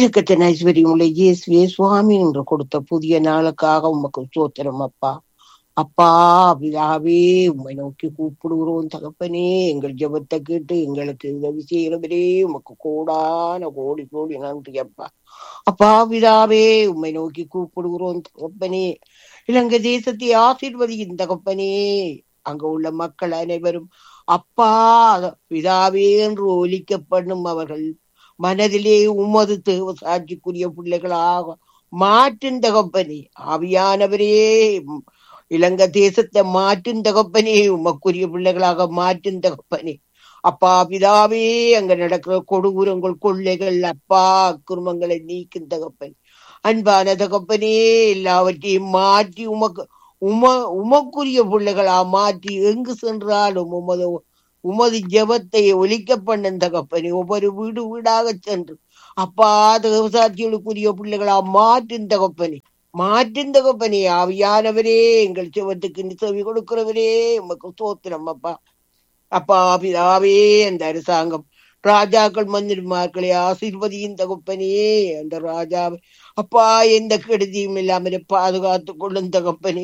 இறக்கத்தின் ஐஸ்வர்யம் உள்ள இயேசுவே சுவாமி என்று கொடுத்த புதிய நாளுக்காக உமக்கு சோத்திரம் அப்பா அப்பா பிதாவே உம்மை நோக்கி கூப்பிடுகிறோம் தகப்பனே எங்கள் ஜெபத்தை கேட்டு எங்களுக்கு உதவி செய்கிறவரே உமக்கு கோடான கோடி கோடி நன்றி அப்பா அப்பா பிதாவே உம்மை நோக்கி கூப்பிடுகிறோம் தகப்பனே இலங்கை தேசத்தை ஆசீர்வதியின் தகப்பனே அங்க உள்ள மக்கள் அனைவரும் அப்பா பிதாவே என்று ஒலிக்கப்படும் அவர்கள் மனதிலே உமது தேவ சாட்சிக்குரிய பிள்ளைகளாக மாற்றும் தகப்பனே ஆவியானவரே உம் இலங்கை தேசத்தை மாற்றும் தகப்பனே உமக்குரிய பிள்ளைகளாக மாற்றும் தகப்பனே அப்பா பிதாவே அங்க நடக்கிற கொடூரங்கள் கொள்ளைகள் அப்பா குடும்பங்களை நீக்கும் தகப்பன் அன்பான தகப்பனே எல்லாவற்றையும் மாற்றி உமக்கு உம உமக்குரிய பிள்ளைகளா மாற்றி எங்கு சென்றாலும் உமது உமது ஜெபத்தை ஒலிக்க பண்ணும் தகப்பனே ஒவ்வொரு வீடு வீடாக சென்று அப்பா தேவசாட்சிகளுக்குரிய பிள்ளைகளா மாற்றும் தகப்பனே மாற்றும் தகப்பனே ஆவியானவரே எங்கள் சிவத்துக்கு செவி கொடுக்கிறவரே உமக்கு சோத்திரம் அப்பா அப்பா பிதாவே அந்த அரசாங்கம் ராஜாக்கள் மந்திரிமார்களை ஆசீர்வதியும் தகப்பனே அந்த ராஜாவை அப்பா எந்த கெடுதியும் இல்லாமல் பாதுகாத்துக் கொள்ளும் தகப்பனே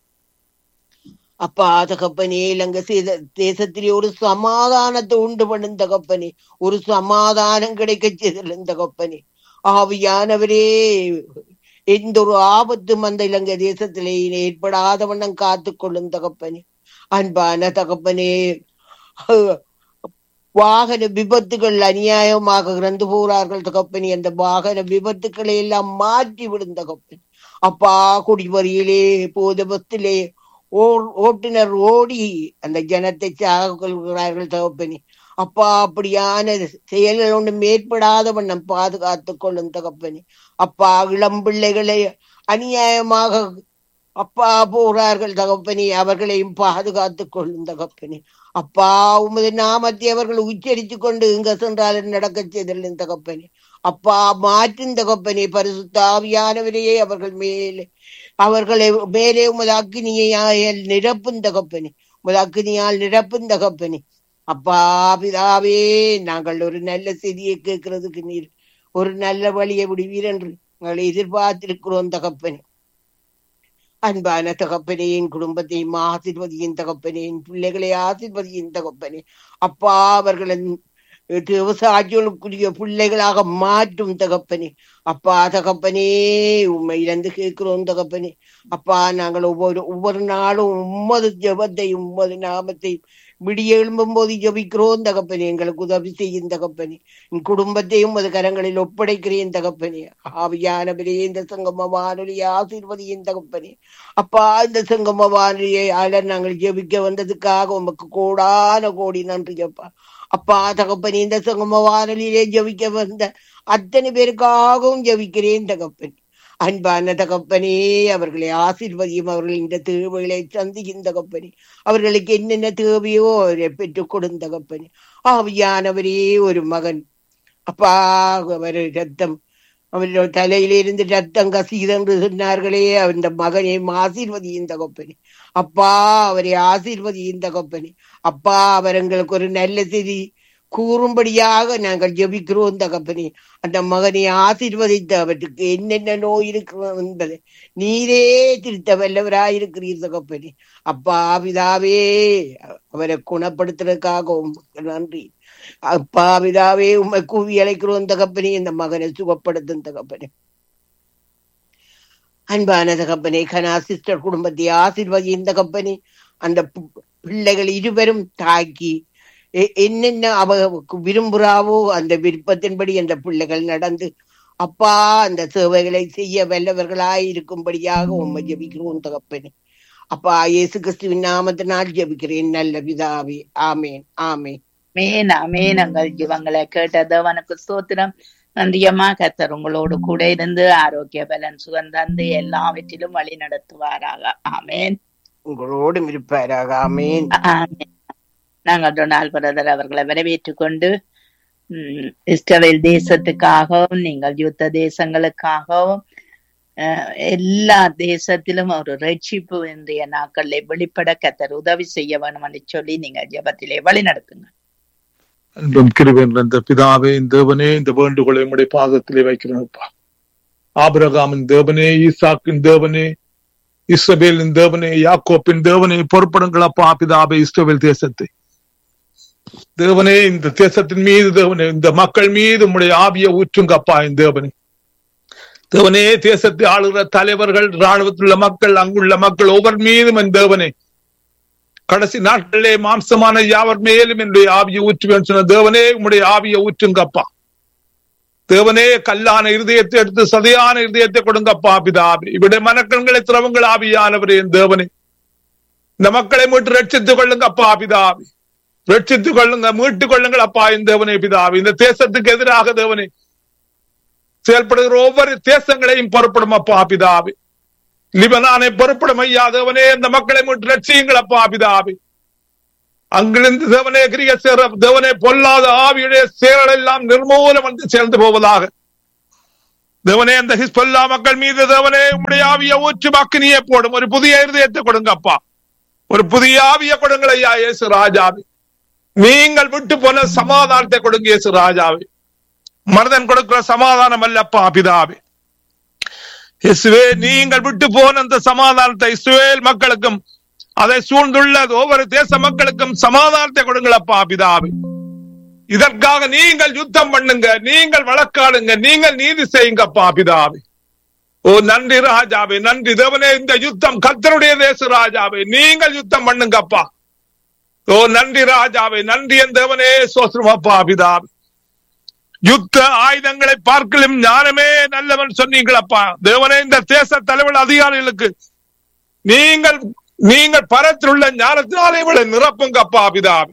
அப்பா தகப்பனே இலங்கை சேத தேசத்திலே ஒரு சமாதானத்தை உண்டு பண்ணும் தகப்பனே ஒரு சமாதானம் கிடைக்க செய்தலும் தகப்பனே ஆவியானவரே எந்த ஒரு ஆபத்தும் அந்த இலங்கை தேசத்திலே ஏற்படாத வண்ணம் காத்துக் கொள்ளும் தகப்பனே அன்பான தகப்பனே வாகன விபத்துகள் அநியாயமாக இறந்து போகிறார்கள் தகப்பனே அந்த வாகன விபத்துக்களை எல்லாம் மாற்றி விடும் தகப்பன் அப்பா குடிவரியிலே போதபத்திலே ஓட்டுநர் ஓடி அந்த ஜனத்தை சாக கொள்கிறார்கள் தகப்பனே அப்பா அப்படியான செயல்கள் ஒன்றும் ஏற்படாத வண்ணம் பாதுகாத்துக் கொள்ளும் தகப்பனே அப்பா இளம் பிள்ளைகளை அநியாயமாக அப்பா போகிறார்கள் தகப்பனே அவர்களையும் பாதுகாத்துக் கொள்ளும் தகப்பனே அப்பா உமது நாமத்தை அவர்கள் உச்சரித்துக் கொண்டு இங்க சென்றாலும் நடக்க செய்தல்லும் தகப்பனே அப்பா மாற்றும் தகப்பனே பரிசுத்தாவியானவரையே அவர்கள் மேலே அவர்களை மேலே உமது அக்னியால் நிரப்பும் தகப்பனே உமது அக்னியால் நிரப்பும் தகப்பனே அப்பா பிதாவே நாங்கள் ஒரு நல்ல செய்தியை கேட்கறதுக்கு நீர் ஒரு நல்ல வழியை விடுவீர் என்று நாங்கள் எதிர்பார்த்திருக்கிறோம் தகப்பனே அன்பான தகப்பனே என் குடும்பத்தையும் ஆசிர்வதியின் தகப்பனே என் பிள்ளைகளை ஆசிர்வதியின் தகப்பனே அப்பா அவர்களின் விவசாயிகளுக்குரிய பிள்ளைகளாக மாற்றும் தகப்பனே அப்பா தகப்பனே உண்மை இழந்து கேட்கிறோம் தகப்பனே அப்பா நாங்கள் ஒவ்வொரு ஒவ்வொரு நாளும் உம்மது ஜபத்தையும் உம்மது நாமத்தையும் விடிய எழும்பும் போது ஜபிக்கிறோம் தகப்பனே எங்களுக்கு உதவி செய்யும் தகப்பனே என் குடும்பத்தையும் அது கரங்களில் ஒப்படைக்கிறேன் தகப்பனே ஆவியானவரே இந்த சங்கம வானொலியை ஆசீர்வதியின் தகப்பனே அப்பா இந்த சங்கம வானொலியை ஆள நாங்கள் ஜெபிக்க வந்ததுக்காக உமக்கு கோடான கோடி நன்றி அப்பா அப்பா தகப்பனே இந்த சங்கம வானொலியிலே ஜபிக்க வந்த அத்தனை பேருக்காகவும் ஜபிக்கிறேன் தகப்பனே அன்பான தகப்பனே அவர்களை ஆசிர்வதியும் அவர்கள் இந்த தேவைகளை சந்திக்கும் தகப்பனே அவர்களுக்கு என்னென்ன தேவையோ அவரை பெற்றுக் கொடுந்த தகப்பனே ஆவியானவரே ஒரு மகன் அப்பா அவர் ரத்தம் அவருடைய தலையிலிருந்து ரத்தம் கசிதென்று சொன்னார்களே அந்த மகனை ஆசீர்வதியும் தகப்பனே அப்பா அவரை ஆசீர்வதியும் தகப்பனே அப்பா அவர் எங்களுக்கு ஒரு நல்ல செய்தி கூறும்படியாக நாங்கள் ஜெபிக்கிறோம் தகப்பனே அந்த மகனை ஆசீர்வதித்து அவற்றுக்கு என்னென்ன நோய் இருக்கிறோம் என்பதை நீரே திருத்த வல்லவராயிருக்கிறீர் தகப்பனே அப்பா பிதாவே அவரை குணப்படுத்துறதுக்காக உமக்கு நன்றி அப்பா பிதாவே உண்மை கூவி அழைக்கிறோம் தகப்பனே இந்த மகனை சுகப்படுத்தும் தகப்பனே அன்பான தகப்பனே கனா சிஸ்டர் குடும்பத்தை ஆசீர்வதியும் தகப்பனே அந்த பிள்ளைகள் இருவரும் தாக்கி என்னென்ன அவ விரும்புறாவோ அந்த விருப்பத்தின்படி அந்த பிள்ளைகள் நடந்து அப்பா அந்த சேவைகளை செய்ய வல்லவர்களாய் இருக்கும்படியாக உண்மை ஜபிக்கிறோம் தகப்பனே அப்பா இயேசு கிறிஸ்துவின் நாமத்தினால் ஜபிக்கிறேன் நல்ல பிதாவே ஆமேன் ஆமேன் மேன் அமேன் எங்கள் ஜீவங்களை கேட்ட தேவனுக்கு ஸ்தோத்திரம் நன்றியம்மா கத்தர் உங்களோடு கூட இருந்து ஆரோக்கிய பலன் சுகம் தந்து எல்லாவற்றிலும் வழி நடத்துவாராக ஆமேன் உங்களோடும் இருப்பாராக ஆமேன் ஆமேன் நாங்கள் டொனால்ட் பிரதர் அவர்களை வரவேற்றுக் கொண்டு உம் இஸ்ரவேல் தேசத்துக்காகவும் நீங்கள் யுத்த தேசங்களுக்காகவும் எல்லா தேசத்திலும் ஒரு ரட்சிப்பு இன்றைய நாட்களில் வெளிப்பட கத்தர் உதவி செய்ய வேணும் என்று சொல்லி நீங்க ஜபத்திலே வழி நடத்துங்க அன்பும் கிருபையும் நிறைந்த பிதாவே இந்த தேவனே இந்த வேண்டுகோளை உம்முடைய பாதத்திலே வைக்கிறோம்ப்பா ஆபிரகாமின் தேவனே ஈசாக்கின் தேவனே இஸ்ரவேலின் தேவனே யாக்கோப்பின் தேவனே பொறுப்படுங்கள் அப்பா பிதாபே இஸ்ரவேல் தேசத்தை தேவனே இந்த தேசத்தின் மீது தேவனே இந்த மக்கள் மீது உம்முடைய ஆவிய ஊற்றுங்க அப்பா இந்த தேவனே தேவனே தேசத்தை ஆளுகிற தலைவர்கள் ராணுவத்தில் உள்ள மக்கள் அங்குள்ள மக்கள் ஒவ்வொரு மீதும் என் தேவனே கடைசி நாட்களிலே மாம்சமான யாவர் மேலும் என்னுடைய ஆவியை ஊற்றுவேன் சொன்ன தேவனே உம்முடைய ஆவியை ஊற்றுங்கப்பா தேவனே கல்லான இருதயத்தை எடுத்து சதையான இருதயத்தை கொடுங்கப்பா பிதாபி இவருடைய மனக்கண்களை திரவங்கள் ஆவியானவரே என் தேவனே இந்த மக்களை மீட்டு ரட்சித்துக் கொள்ளுங்க அப்பா பிதாபி ரட்சித்துக் கொள்ளுங்க மீட்டுக் கொள்ளுங்கள் அப்பா இந்த தேவனே பிதாபி இந்த தேசத்துக்கு எதிராக தேவனே செயல்படுகிற ஒவ்வொரு தேசங்களையும் பொறுப்படும் அப்பா பிதாபி லிபனானை பொறுப்படும் ஐயா தேவனே இந்த மக்களை மீட்டு ரட்சியுங்கள் அப்பா பிதாபி அங்கிருந்து தேவனே கிரிய சேர தேவனே பொல்லாத ஆவியுடைய செயல் எல்லாம் நிர்மூலம் வந்து சேர்ந்து போவதாக தேவனே அந்த ஹிஸ்பல்லா மக்கள் மீது தேவனே உம்முடைய ஆவிய ஊற்று அக்னியை போடும் ஒரு புதிய இருதயத்தை கொடுங்க அப்பா ஒரு புதிய ஆவிய கொடுங்கள் ஐயா இயேசு ராஜாவி நீங்கள் விட்டு போன சமாதானத்தை கொடுங்க இயேசு ராஜாவி மனிதன் கொடுக்கிற சமாதானம் அல்லப்பா பிதாவே இயேசுவே நீங்கள் விட்டு போன அந்த சமாதானத்தை இஸ்ரேல் மக்களுக்கும் அதை சூழ்ந்துள்ள ஒவ்வொரு தேச மக்களுக்கும் சமாதானத்தை கொடுங்களப்பா பிதாவே இதற்காக நீங்கள் யுத்தம் பண்ணுங்க நீங்கள் வழக்காடுங்க நீங்கள் நீதி செய்யுங்கப்பா பிதாவே ஓ நன்றி ராஜாவே நன்றி தேவனே இந்த யுத்தம் கத்தருடைய தேச ராஜாவே நீங்கள் யுத்தம் பண்ணுங்கப்பா ஓ நன்றி ராஜாவே நன்றி என் தேவனே சோசரமப்பா பிதாவே யுத்த ஆயுதங்களை பார்க்கலும் ஞானமே நல்லவன் சொன்னீங்களப்பா தேவனே இந்த தேச தலைவர் அதிகாரிகளுக்கு நீங்கள் நீங்கள் பரத்தில் உள்ள ஞானத்தினாலே இவளை நிரப்புங்க அப்பா பிதாவே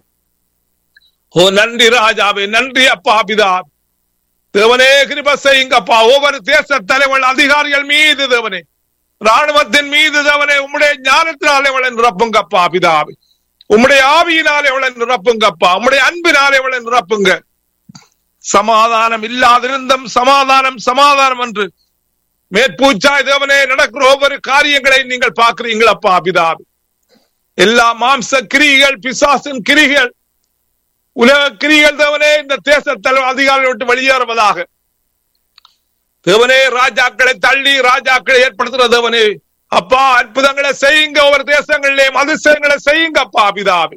ஓ நன்றி ராஜாவே நன்றி அப்பா பிதாவே தேவனே கிருப செய்யுங்கப்பா ஒவ்வொரு தேச தலைவர் அதிகாரிகள் மீது தேவனே ராணுவத்தின் மீது தேவனே உம்முடைய ஞானத்தினாலே இவளை நிரப்புங்கப்பா பிதாவே உம்முடைய ஆவியினாலே இவளை நிரப்புங்கப்பா உம்முடைய அன்பினாலே இவளை நிரப்புங்க சமாதானம் இல்லாதிருந்தும் சமாதானம் சமாதானம் என்று மேற்பூச்சாய் தேவனே நடக்கிற ஒவ்வொரு காரியங்களை நீங்கள் பார்க்கிறீங்களப்பா பிதாவே எல்லா மாம்ச கிரிகள் பிசாசின் கிரிகள் உலக கிரிகள் தேவனே இந்த தேச தலைவர் அதிகாரிகள் விட்டு வெளியேறுவதாக தேவனே ராஜாக்களை தள்ளி ராஜாக்களை ஏற்படுத்துற தேவனே அப்பா அற்புதங்களை செய்யுங்க ஒவ்வொரு தேசங்களிலேயும் அதிசயங்களை செய்யுங்க அப்பா பிதாவே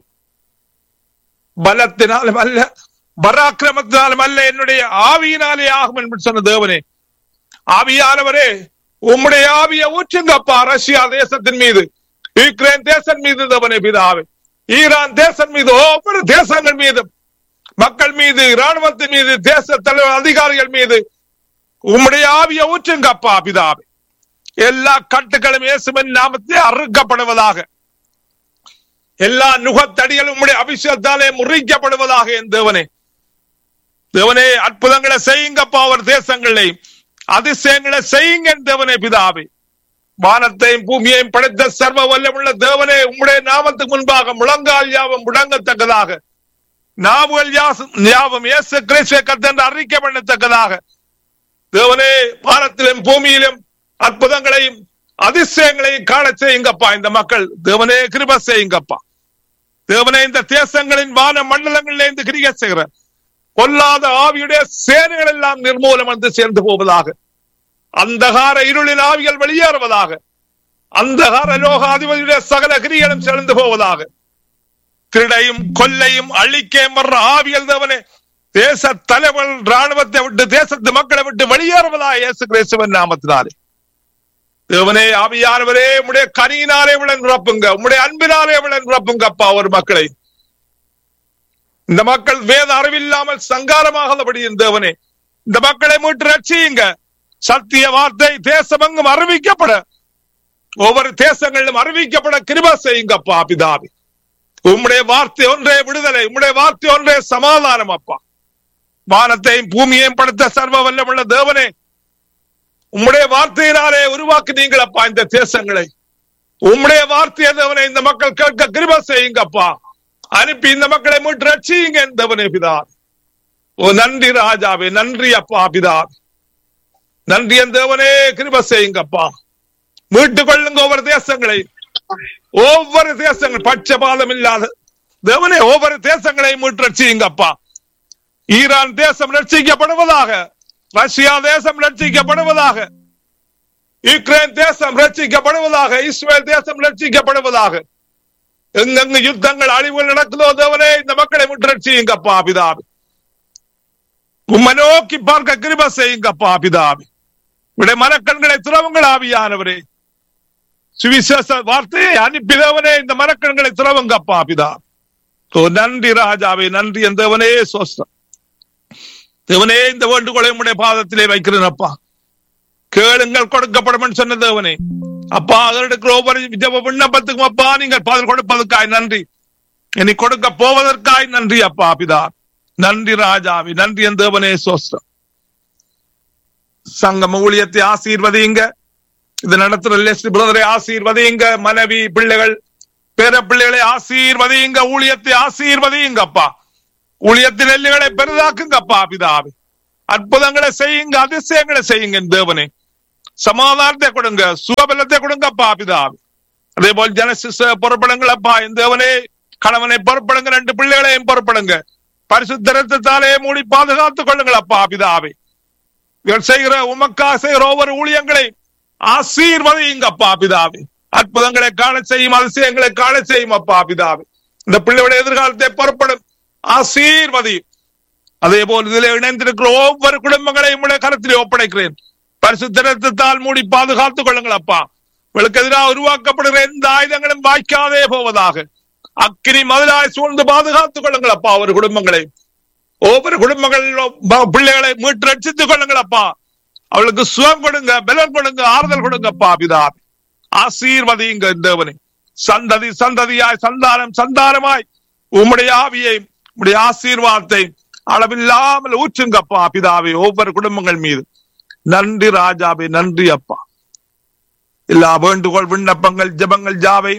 பலத்தினாலும் அல்ல பராக்கிரமத்தினாலும் அல்ல என்னுடைய ஆவியினாலே ஆகும் என்று சொன்ன தேவனே ஆவியானவரே உம்முடைய ஆவிய ஊற்றுங்கப்பா ரஷ்யா தேசத்தின் மீது யுக்ரைன் தேசம் மீது தேவனே பிதாவே ஈரான் தேசம் மீது ஒவ்வொரு தேசங்கள் மீது மக்கள் மீது இராணுவத்தின் மீது தேச தலைவர் அதிகாரிகள் மீது உம்முடைய ஆவிய ஊற்றுங்கப்பா பிதாவே எல்லா கட்டுகளும் இயேசுவின் நாமத்தை அறுக்கப்படுவதாக எல்லா நுகத்தடிகளும் உம்முடைய அபிஷேகத்தாலே முறிக்கப்படுவதாக என் தேவனே தேவனே அற்புதங்களை செய்யுங்கப்பா அவர் தேசங்களை அதிசயங்களை செய்யுங்க என் தேவனே பிதாவே வானத்தையும் பூமியையும் படைத்த சர்வ வல்லமுள்ள தேவனே உம்முடைய நாமத்துக்கு முன்பாக முழங்கால் யாவும் முழங்கத்தக்கதாக நாவுகள் யாசும் யாவும் இயேசு கிறிஸ்துவை கத்தென்று அறிக்கை பண்ணத்தக்கதாக தேவனே வானத்திலும் பூமியிலும் அற்புதங்களையும் அதிசயங்களையும் காண செய்யுங்கப்பா இந்த மக்கள் தேவனே கிருப செய்யுங்கப்பா தேவனே இந்த தேசங்களின் வான மண்டலங்களில் இந்த கிரிகை செய்கிற பொல்லாத ஆவியுடைய சேனைகள் எல்லாம் நிர்மூலம் வந்து சேர்ந்து போவதாக அந்தகார இருளின் ஆவிகள் வெளியேறுவதாக அந்தகார லோகாதிபதியுடைய சகல கிரிகளும் செலுந்து போவதாக திருடையும் கொல்லையும் அழிக்கையும் வர்ற ஆவியல் தேவனே தேச தலைவர் ராணுவத்தை விட்டு தேசத்து மக்களை விட்டு வெளியேறுவதாக இயேசு கிறிஸ்துவன் நாமத்தினாலே தேவனே ஆவியானவரே உடைய கனியினாலே விட நிரப்புங்க உடைய அன்பினாலே விட நிரப்புங்க அப்பா ஒரு மக்களை இந்த மக்கள் வேத அறிவில்லாமல் சங்காரமாகாதபடி தேவனே இந்த மக்களை மீட்டு ரட்சியுங்க சத்திய வார்த்தை தேசமெங்கும் அறிவிக்கப்பட ஒவ்வொரு தேசங்களிலும் அறிவிக்கப்பட கிருப செய்யுங்கப்பா பிதாவி உம்முடைய வார்த்தை ஒன்றே விடுதலை உம்முடைய வார்த்தை ஒன்றே சமாதானம் அப்பா வானத்தையும் பூமியையும் படுத்த சர்வ வல்லமுள்ள தேவனே உம்முடைய வார்த்தையினாலே உருவாக்குனீங்கள் அப்பா இந்த தேசங்களை உம்முடைய வார்த்தையை தேவனை இந்த மக்கள் கேட்க கிருப செய்யுங்கப்பா அனுப்பி இந்த மக்களை மீட்டு ரட்சியுங்க தேவனே பிதா ஓ நன்றி ராஜாவே நன்றி அப்பா பிதா நன்றி என் தேவனே கிருப செய்யுங்கப்பா மீட்டு கொள்ளுங்க ஒவ்வொரு தேசங்களை ஒவ்வொரு தேசங்கள் பட்சபாதம் இல்லாத தேவனே ஒவ்வொரு தேசங்களையும் மீட்டு ரட்சியுங்கப்பா ஈரான் தேசம் ரட்சிக்கப்படுவதாக ரஷ்யா தேசம் ரட்சிக்கப்படுவதாக யுக்ரைன் தேசம் ரட்சிக்கப்படுவதாக இஸ்ரேல் தேசம் ரட்சிக்கப்படுவதாக எங்கெங்கு யுத்தங்கள் அழிவுகள் நடக்குதோ தேவனே இந்த மக்களை முற்றட்சியுங்கப்பா பிதாவி உம்மை நோக்கி பார்க்க கிருப செய்யுங்கப்பா பிதாவி உடைய மனக்கண்களை திறவுங்கள் ஆவியானவரே சுவிசேஷ வார்த்தையை அனுப்பிதவனே இந்த மரக்கண்களை திறவுங்கப்பா பிதா ஓ நன்றி ராஜாவே நன்றி என் தேவனே சோஸ்தம் தேவனே இந்த வேண்டுகோளை உடைய பாதத்திலே வைக்கிறேன் அப்பா கேளுங்கள் கொடுக்கப்படும் சொன்ன தேவனே அப்பா அதற்கு ஒவ்வொரு ஜெப விண்ணப்பத்துக்கும் அப்பா நீங்கள் பதில் கொடுப்பதற்காய் நன்றி இனி கொடுக்க போவதற்காய் நன்றி அப்பா பிதா நன்றி ராஜாவி நன்றி என் தேவனே சோஸ்தம் சங்கம் ஊழியத்தை ஆசீர்வதிங்க இது நடத்துற லெஸ்ட் பிரதரை ஆசீர்வதிங்க மனைவி பிள்ளைகள் பேர பிள்ளைகளை ஆசீர்வதிங்க ஊழியத்தை ஆசீர்வதிங்க அப்பா ஊழியத்தின் எல்லைகளை பெரிதாக்குங்கப்பா பிதாவே அற்புதங்களை செய்யுங்க அதிசயங்களை செய்யுங்க என் தேவனே சமாதானத்தை கொடுங்க சுகபலத்தை கொடுங்கப்பா பிதாவே அதே போல் ஜனசிச பொறுப்படுங்களப்பா என் தேவனே கணவனை பொறுப்படுங்க ரெண்டு பிள்ளைகளையும் பொறுப்படுங்க பரிசுத்த ரத்தத்தாலே மூடி பாதுகாத்துக் கொள்ளுங்களப்பா பிதாவே இவர் செய்கிற உமக்கா செய்கிற ஒவ்வொரு ஊழியங்களை ஆசீர்வதிங்கப்பா பிதாவே அற்புதங்களை காண செய்யும் அதிசயங்களை காண செய்யும் அப்பா பிதாவே இந்த பிள்ளையுடைய எதிர்காலத்தை புறப்படும் ஆசீர்வதி அதே போல் இதில் இணைந்திருக்கிற ஒவ்வொரு குடும்பங்களையும் உடைய கருத்திலே ஒப்படைக்கிறேன் பரிசுத்தரத்தால் மூடி பாதுகாத்துக் கொள்ளுங்கள் அப்பா உங்களுக்கு எதிராக உருவாக்கப்படுகிற எந்த ஆயுதங்களும் வாய்க்காதே போவதாக அக்கினி மதிலாய் சூழ்ந்து பாதுகாத்துக் கொள்ளுங்கள் அப்பா ஒரு குடும்பங்களை ஒவ்வொரு குடும்பங்களிலும் ப- பிள்ளைகளை மீட்டு ரட்சித்துக் கொள்ளுங்கள் அப்பா அவளுக்கு சுகம் கொடுங்க பலன் கொடுங்க ஆறுதல் கொடுங்கப்பா பிதா ஆசீர்வதியுங்க தேவனே சந்ததி சந்ததியாய் சந்தானம் சந்தானமாய் உம்முடைய ஆவியை உம்முடைய ஆசீர்வாதத்தை அளவில்லாமல் ஊற்றுங்கப்பா பிதாவே ஒவ்வொரு குடும்பங்கள் மீது நன்றி ராஜாவே நன்றி அப்பா எல்லா வேண்டுகோள் விண்ணப்பங்கள் ஜெபங்கள் ஜாவை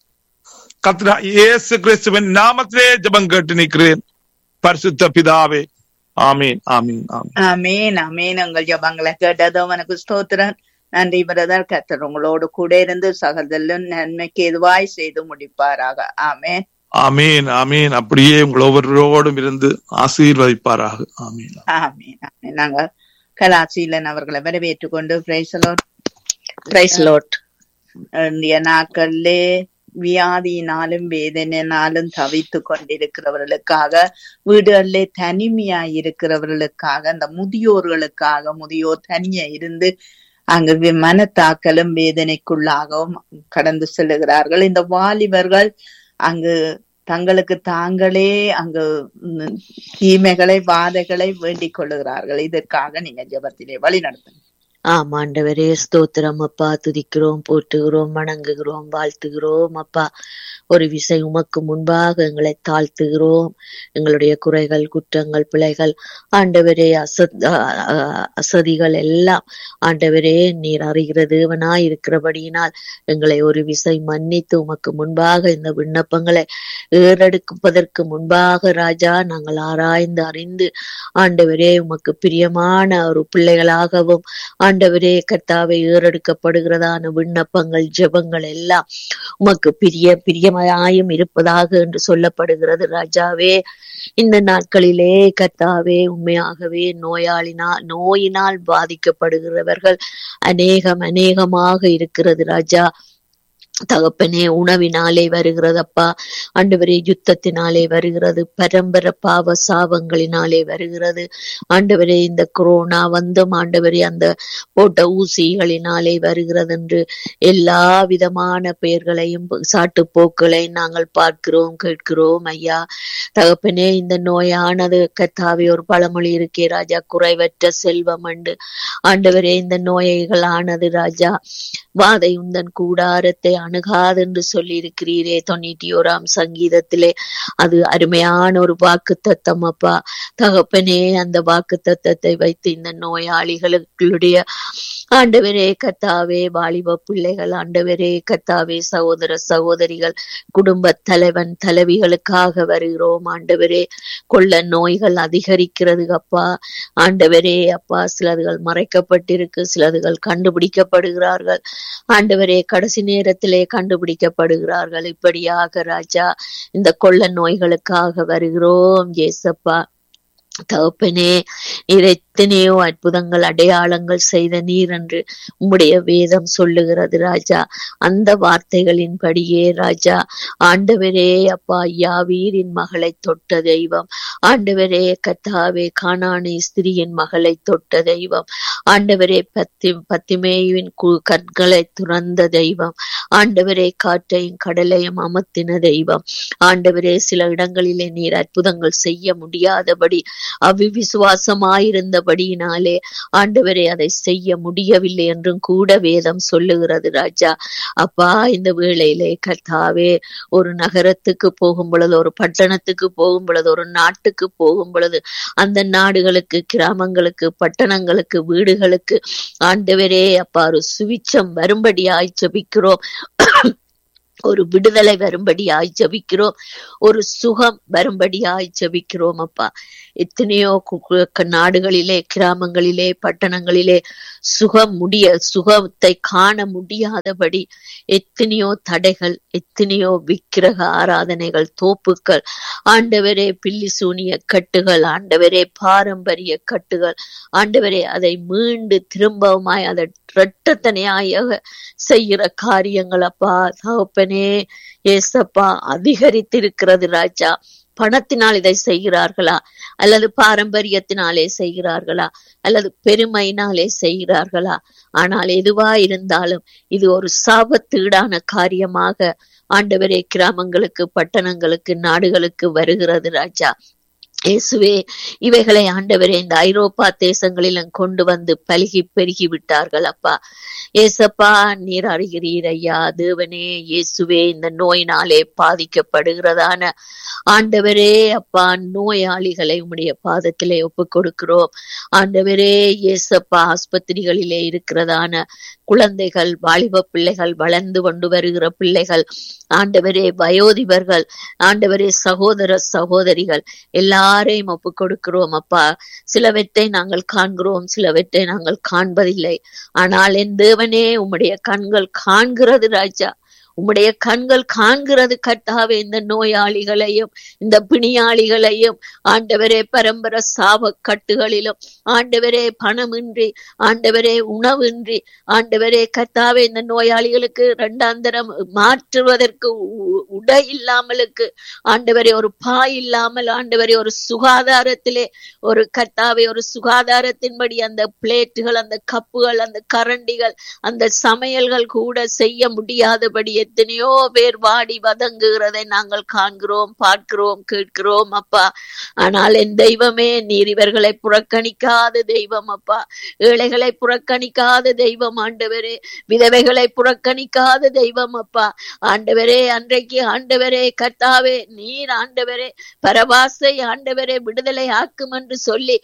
கத்ரா இயேசு கிறிஸ்துவின் நாமத்திலே ஜெபம் கேட்டு நிற்கிறேன் பரிசுத்த பிதாவே ஆமீன் ஆமீன் ஆமீன் அமேன் அமேன் உங்கள் ஜபங்களை கேட்டதும் உனக்கு ஸ்தோத்திரம் நன்றி பிரதர் கத்தர் உங்களோடு கூட இருந்து சகதலும் நன்மைக்கு எதுவாய் செய்து முடிப்பாராக ஆமேன் ஆமீன் ஆமீன் அப்படியே உங்கள் ஒவ்வொருவரோடும் இருந்து ஆசீர்வதிப்பாராக ஆமீன் ஆமீன் ஆமீன் நாங்க கலாசீலன் அவர்களை வரவேற்றுக் கொண்டு பிரைசலோட் பிரைசலோட் இந்திய நாட்களிலே வியாதியினாலும் வேதனையினாலும் தவித்து கொண்டிருக்கிறவர்களுக்காக வீடுகளிலே தனிமையாய் இருக்கிறவர்களுக்காக அந்த முதியோர்களுக்காக முதியோர் தனியா இருந்து அங்கு வி- மனத்தாக்கலும் வேதனைக்குள்ளாகவும் கடந்து செல்லுகிறார்கள் இந்த வாலிபர்கள் அங்கு தங்களுக்கு தாங்களே அங்கு ம், தீமைகளை வாதைகளை வேண்டிக் கொள்ளுகிறார்கள் இதற்காக நீங்க ஜெபத்திலே வழி நடத்துங்க ஆம் ஆண்டவரே ஸ்தோத்திரம் அப்பா துதிக்கிறோம் போற்றுகிறோம் வணங்குகிறோம் வாழ்த்துகிறோம் அப்பா ஒரு விசை உமக்கு முன்பாக எங்களை தாழ்த்துகிறோம் எங்களுடைய குறைகள் குற்றங்கள் பிழைகள் ஆண்டவரே அசத் அ- அ- அசதிகள் எல்லாம் ஆண்டவரே நீர் அறிகிற தேவனாய் இருக்கிறபடியினால் எங்களை ஒரு விசை மன்னித்து உமக்கு முன்பாக இந்த விண்ணப்பங்களை ஏறெடுப்பதற்கு முன்பாக ராஜா நாங்கள் ஆராய்ந்து அறிந்து ஆண்டவரே உமக்கு பிரியமான ஒரு பிள்ளைகளாகவும் ஆண்டவரே கர்த்தாவை ஏறெடுக்கப்படுகிறதான விண்ணப்பங்கள் ஜெபங்கள் எல்லாம் உமக்கு பிரிய பிரியமாயும் இருப்பதாக என்று சொல்லப்படுகிறது ராஜாவே இந்த நாட்களிலே கர்த்தாவே உண்மையாகவே நோயாளினால் நோயினால் பாதிக்கப்படுகிறவர்கள் அநேகம் அநேகமாக இருக்கிறது ராஜா தகப்பனே உணவினாலே வருகிறதப்பா ஆண்டவரே யுத்தத்தினாலே வருகிறது பரம்பர பாவ சாபங்களினாலே வருகிறது ஆண்டவரே இந்த கொரோனா வந்தும் ஆண்டவரே அந்த போட்ட ஊசிகளினாலே வருகிறது என்று எல்லா விதமான பெயர்களையும் சாட்டு போக்களை நாங்கள் பார்க்கிறோம் கேட்கிறோம் ஐயா தகப்பனே இந்த நோயானது கத்தாவே ஒரு பழமொழி இருக்கே ராஜா குறைவற்ற செல்வம் அண்டு ஆண்டவரே இந்த நோய்களானது ராஜா வாதை உந்தன் கூடாரத்தை அணுகாது என்று சொல்லி இருக்கிறீரே தொண்ணூற்றி ஓராம் சங்கீதத்திலே அது அருமையான ஒரு வாக்கு தத்தம் அப்பா தகப்பனே அந்த வாக்கு தத்தத்தை வைத்து இந்த நோயாளிகளுடைய ஆண்டவரே கத்தாவே வாலிப பிள்ளைகள் ஆண்டவரே கத்தாவே சகோதர சகோதரிகள் குடும்ப தலைவன் தலைவிகளுக்காக வருகிறோம் ஆண்டவரே கொள்ள நோய்கள் அதிகரிக்கிறது அப்பா ஆண்டவரே அப்பா சிலதுகள் மறைக்கப்பட்டிருக்கு சிலதுகள் கண்டுபிடிக்கப்படுகிறார்கள் ஆண்டவரே கடைசி நேரத்திலே கண்டுபிடிக்கப்படுகிறார்கள் இப்படியாக ராஜா இந்த கொள்ள நோய்களுக்காக வருகிறோம் ஏசப்பா தகப்பனே நீர் எத்தனையோ அற்புதங்கள் அடையாளங்கள் செய்த நீர் என்று உம்முடைய வேதம் சொல்லுகிறது ராஜா அந்த வார்த்தைகளின்படியே ராஜா ஆண்டவரே அப்பா யாவீரின் மகளை தொட்ட தெய்வம் ஆண்டவரே கத்தாவே காணானி ஸ்திரியின் மகளை தொட்ட தெய்வம் ஆண்டவரே பத்தி பத்திமேயுவின் கு- கண்களை துறந்த தெய்வம் ஆண்டவரே காற்றையும் கடலையும் அமர்த்தின தெய்வம் ஆண்டவரே சில இடங்களிலே நீர் அற்புதங்கள் செய்ய முடியாதபடி அவிவிசுவாசமாயிருந்தபடியினாலே ஆண்டவரே அதை செய்ய முடியவில்லை என்றும் கூட வேதம் சொல்லுகிறது ராஜா அப்பா இந்த வேளையிலே கர்த்தாவே ஒரு நகரத்துக்கு போகும் பொழுது ஒரு பட்டணத்துக்கு போகும் பொழுது ஒரு நாட்டுக்கு போகும் பொழுது அந்த நாடுகளுக்கு கிராமங்களுக்கு பட்டணங்களுக்கு வீடுகளுக்கு ஆண்டவரே அப்பா ஒரு சுவிச்சம் வரும்படியாய் ஜெபிக்கிறோம் ஒரு விடுதலை வரும்படியாய் ஜெபிக்கிறோம் ஒரு சுகம் வரும்படியாய் ஜெபிக்கிறோம் அப்பா எத்தனையோ கு- கு- நாடுகளிலே கிராமங்களிலே பட்டணங்களிலே சுகம் முடிய சுகத்தை காண முடியாதபடி எத்தனையோ தடைகள் எத்தனையோ விக்கிரக ஆராதனைகள் தோப்புக்கள் ஆண்டவரே பில்லி சூனிய கட்டுகள் ஆண்டவரே பாரம்பரிய கட்டுகள் ஆண்டவரே அதை மீண்டு திரும்பவுமாய் அதை இரட்டத்தனையாக செய்கிற காரியங்கள் அப்பா தகப்பனே ஏசப்பா அதிகரித்திருக்கிறது ராஜா பணத்தினால் இதை செய்கிறார்களா அல்லது பாரம்பரியத்தினாலே செய்கிறார்களா அல்லது பெருமையினாலே செய்கிறார்களா ஆனால் எதுவா இருந்தாலும் இது ஒரு சாபத்தீடான காரியமாக ஆண்டவரே கிராமங்களுக்கு பட்டணங்களுக்கு நாடுகளுக்கு வருகிறது ராஜா இயேசுவே இவைகளை ஆண்டவரே இந்த ஐரோப்பா தேசங்களிலும் கொண்டு வந்து பலுகி பெருகி விட்டார்கள் அப்பா ஏசப்பா நீர் அறிகிறீர் ஐயா தேவனே இயேசுவே இந்த நோயினாலே பாதிக்கப்படுகிறதான ஆண்டவரே அப்பா நோயாளிகளை உம்முடைய பாதத்திலே ஒப்பு கொடுக்கிறோம் ஆண்டவரே இயேசப்பா ஆஸ்பத்திரிகளிலே இருக்கிறதான குழந்தைகள் வாலிப பிள்ளைகள் வளர்ந்து கொண்டு வருகிற பிள்ளைகள் ஆண்டவரே வயோதிபர்கள் ஆண்டவரே சகோதர சகோதரிகள் எல்லாரையும் ஒப்பு கொடுக்கிறோம் அப்பா சிலவற்றை நாங்கள் காண்கிறோம் சிலவற்றை நாங்கள் காண்பதில்லை ஆனால் என் தேவனே உம்முடைய கண்கள் காண்கிறது ராஜா உம்முடைய கண்கள் காண்கிறது கர்த்தாவே இந்த நோயாளிகளையும் இந்த பிணியாளிகளையும் ஆண்டவரே பரம்பர சாப கட்டுகளிலும் ஆண்டவரே பணமின்றி ஆண்டவரே உணவின்றி ஆண்டவரே கர்த்தாவே இந்த நோயாளிகளுக்கு இரண்டாந்தரம் மாற்றுவதற்கு உ- உடை இல்லாமலுக்கு ஆண்டவரே ஒரு பாய் இல்லாமல் ஆண்டவரே ஒரு சுகாதாரத்திலே ஒரு கர்த்தாவே ஒரு சுகாதாரத்தின்படி அந்த பிளேட்டுகள் அந்த கப்புகள் அந்த கரண்டிகள் அந்த சமையல்கள் கூட செய்ய முடியாதபடி எத்தனையோ பேர் வாடி வதங்குகிறதை நாங்கள் காண்கிறோம் பார்க்கிறோம் கேட்கிறோம் அப்பா ஆனால் என் தெய்வமே நீர் இவர்களை புறக்கணிக்காத தெய்வம் அப்பா ஏழைகளை புறக்கணிக்காத தெய்வம் ஆண்டவரே விதவைகளை புறக்கணிக்காத தெய்வம் அப்பா ஆண்டவரே அன்றைக்கு ஆண்டவரே கர்த்தாவே நீர் ஆண்டவரே பரபாசை ஆண்டவரே விடுதலை ஆக்கும் என்று சொல்லி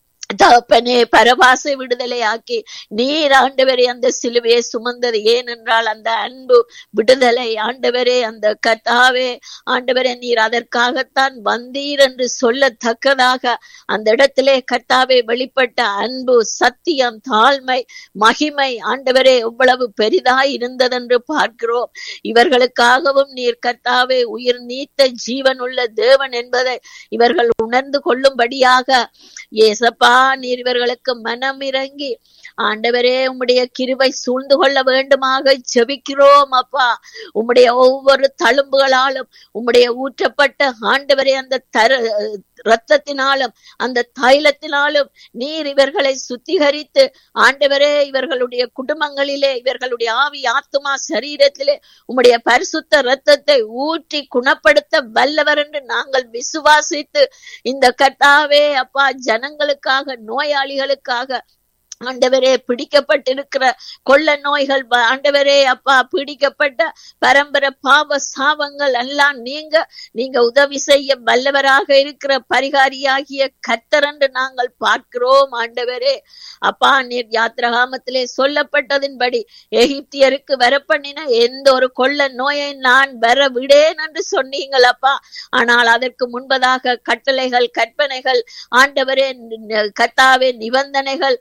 தகப்பனே பரபாசை விடுதலை ஆக்கி நீர் ஆண்டவரே அந்த சிலுவையை சுமந்தது ஏனென்றால் அந்த அன்பு விடுதலை ஆண்டவரே அந்த கத்தாவே ஆண்டவரே நீர் அதற்காகத்தான் வந்தீர் என்று சொல்லத்தக்கதாக அந்த இடத்திலே கர்த்தாவே வெளிப்பட்ட அன்பு சத்தியம் தாழ்மை மகிமை ஆண்டவரே எவ்வளவு பெரிதாய் இருந்ததென்று பார்க்கிறோம் இவர்களுக்காகவும் நீர் கர்த்தாவே உயிர் நீத்த ஜீவன் உள்ள தேவன் என்பதை இவர்கள் உணர்ந்து கொள்ளும்படியாக ஏசப்பா நீர் இவர்களுக்கு மனம் இறங்கி ஆண்டவரே உம்முடைய கிருபை சூழ்ந்து கொள்ள வேண்டுமாக ஜெபிக்கிறோம் அப்பா உம்முடைய ஒவ்வொரு தழும்புகளாலும் உம்முடைய ஊற்றப்பட்ட ஆண்டவரே அந்த தர ரத்தத்தினாலும் அந்த தைலத்தினாலும் நீர் இவர்களை சுத்திகரித்து ஆண்டவரே இவர்களுடைய குடும்பங்களிலே இவர்களுடைய ஆவி ஆத்துமா சரீரத்திலே உம்முடைய பரிசுத்த ரத்தத்தை ஊற்றி குணப்படுத்த வல்லவர் என்று நாங்கள் விசுவாசித்து இந்த கர்த்தாவே அப்பா ஜனங்களுக்காக நோயாளிகளுக்காக ஆண்டவரே பிடிக்கப்பட்டிருக்கிற கொள்ள நோய்கள் ப- ஆண்டவரே அப்பா பிடிக்கப்பட்ட பரம்பரை பாவ சாபங்கள் எல்லாம் நீங்க நீங்க உதவி செய்ய வல்லவராக இருக்கிற பரிகாரியாகிய கர்த்தர் என்று நாங்கள் பார்க்கிறோம் ஆண்டவரே அப்பா நீர் யாத்திரகாமத்திலே சொல்லப்பட்டதின்படி எகிப்தியருக்கு வரப்பண்ணின எந்த ஒரு கொள்ள நோயை நான் வர விடேன் என்று சொன்னீங்கள் அப்பா ஆனால் அதற்கு முன்பதாக கட்டளைகள் கற்பனைகள் ஆண்டவரே ந- கர்த்தாவே நிபந்தனைகள் ஆண்டவரே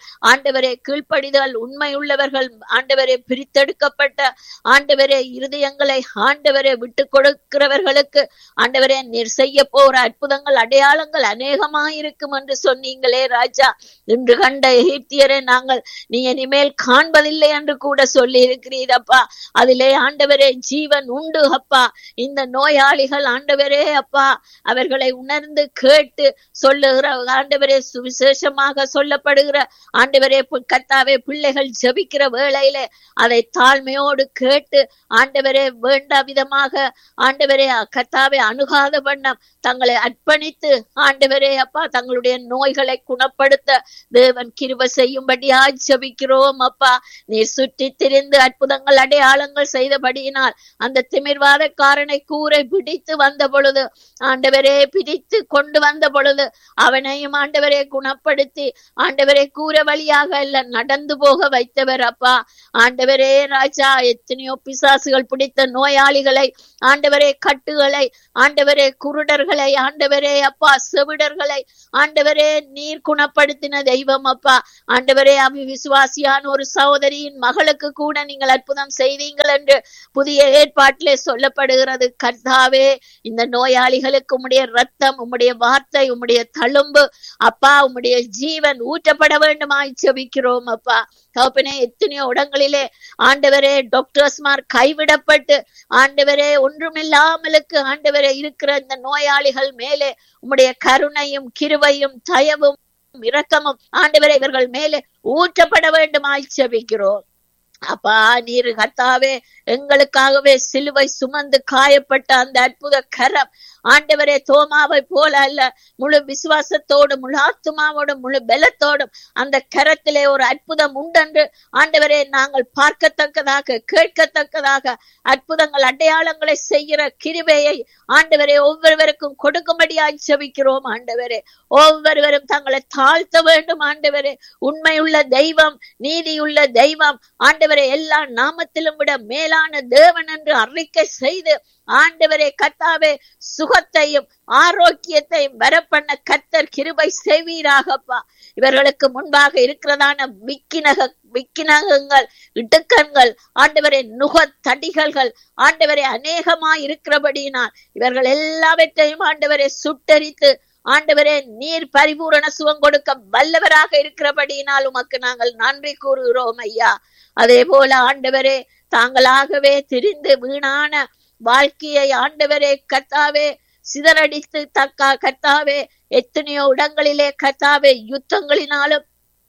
ஆண்டவரே கீழ்ப்படிதல் உண்மை உள்ளவர்கள் ஆண்டவரே பிரித்தெடுக்கப்பட்ட ஆண்டவரே இருதயங்களை ஆண்டவரே விட்டு கொடுக்கிறவர்களுக்கு ஆண்டவரே நீர் செய்ய போற அற்புதங்கள் அடையாளங்கள் அநேகமாயிருக்கும் என்று சொன்னீங்களே ராஜா இன்று கண்ட எகிப்தியரை நாங்கள் நீ இனிமேல் காண்பதில்லை என்று கூட சொல்லி இருக்கிறீரப்பா அதிலே ஆண்டவரே ஜீவன் உண்டு அப்பா இந்த நோயாளிகள் ஆண்டவரே அப்பா அவர்களை உணர்ந்து கேட்டு சொல்லுகிற ஆண்டவரே சுவிசேஷமாக சொல்லப்படுகிற ஆண்டவரே பு- கர்த்தாவே பிள்ளைகள் ஜெபிக்கிற வேளையிலே அதை தாழ்மையோடு கேட்டு ஆண்டவரே வேண்டா விதமாக ஆண்டவரே கர்த்தாவே அணுகாத வண்ணம் தங்களை அர்ப்பணித்து ஆண்டவரே அப்பா தங்களுடைய நோய்களை குணப்படுத்த தேவன் கிருப செய்யும்படியா ஜெபிக்கிறோம் அப்பா நீர் சுற்றி திரிந்து அற்புதங்கள் அடையாளங்கள் செய்தபடியினால் அந்த திமிர்வாதக்காரனை கூரை பிடித்து வந்த பொழுது ஆண்டவரே பிடித்து கொண்டு வந்த பொழுது அவனையும் ஆண்டவரே குணப்படுத்தி ஆண்டவரே கூரை வழியாக அல்ல நடந்து போக வைத்தவர் அப்பா ஆண்டவரே ராஜா எத்தனையோ பிசாசுகள் பிடித்த நோயாளிகளை ஆண்டவரே கட்டுகளை ஆண்டவரே குருடர்களை ஆண்டவரே அப்பா செவிடர்களை ஆண்டவரே நீர் குணப்படுத்தின தெய்வம் அப்பா ஆண்டவரே அவிசுவாசியான ஒரு சகோதரியின் மகளுக்கு கூட நீங்கள் அற்புதம் செய்தீங்கள் என்று புதிய ஏற்பாட்டிலே சொல்லப்படுகிறது கர்த்தாவே இந்த நோயாளிகளுக்கு உம்முடைய ரத்தம் உம்முடைய வார்த்தை உம்முடைய தழும்பு அப்பா உம்முடைய ஜீவன் ஊற்றப்பட வேண்டுமாய் ஜெபிக்கிறோம் அப்பா தகப்பனே எத்தனையோ இடங்களிலே ஆண்டவரே டாக்டர்ஸ்மார் கைவிடப்பட்டு ஆண்டவரே ஒன்றுமில்லாமலுக்கு ஆண்டவரே இருக்கிற இந்த நோயாளிகள் மேலே உம்முடைய கருணையும் கிருபையும் தயவும் இரக்கமும் ஆண்டவரே இவர்கள் மேலே ஊற்றப்பட வேண்டுமாய் ஜெபிக்கிறோம் அப்பா நீர் கர்த்தாவே எங்களுக்காகவே சிலுவை சுமந்து காயப்பட்ட அந்த அற்புத கரம் ஆண்டவரே தோமாவை போல அல்ல முழு விசுவாசத்தோடும் முழு ஆத்துமாவோடும் முழு பலத்தோடும் அந்த கரத்திலே ஒரு அற்புதம் உண்டென்று ஆண்டவரே நாங்கள் பார்க்கத்தக்கதாக கேட்கத்தக்கதாக அற்புதங்கள் அடையாளங்களை செய்கிற கிருபையை ஆண்டவரே ஒவ்வொருவருக்கும் கொடுக்கும்படியாய் ஜெபிக்கிறோம் ஆண்டவரே ஒவ்வொருவரும் தங்களை தாழ்த்த வேண்டும் ஆண்டவரே உண்மையுள்ள தெய்வம் நீதியுள்ள தெய்வம் ஆண்டவரே எல்லா நாமத்திலும் விட மேலான தேவன் என்று அறிக்கை செய்து ஆண்டவரே கத்தாவே சுகத்தையும் ஆரோக்கியத்தையும் வரப்பண்ண கத்தர் கிருபை செய்வீராகப்பா இவர்களுக்கு முன்பாக இருக்கிறதான விக்கினக விக்கினகங்கள் இடுக்கண்கள் ஆண்டவரே நுகத் தடிகள்கள் ஆண்டவரே அநேகமாய் இருக்கிறபடியினால் இவர்கள் எல்லாவற்றையும் ஆண்டவரே சுட்டரித்து ஆண்டவரே நீர் பரிபூரண சுகம் கொடுக்க வல்லவராக இருக்கிறபடியினால் உமக்கு நாங்கள் நன்றி கூறுகிறோம் ஐயா அதே போல ஆண்டவரே தாங்களாகவே திரிந்து வீணான வாழ்க்கையை ஆண்டவரே கத்தாவே சிதறடித்து தக்கா கத்தாவே எத்தனையோ இடங்களிலே கத்தாவே யுத்தங்களினாலும்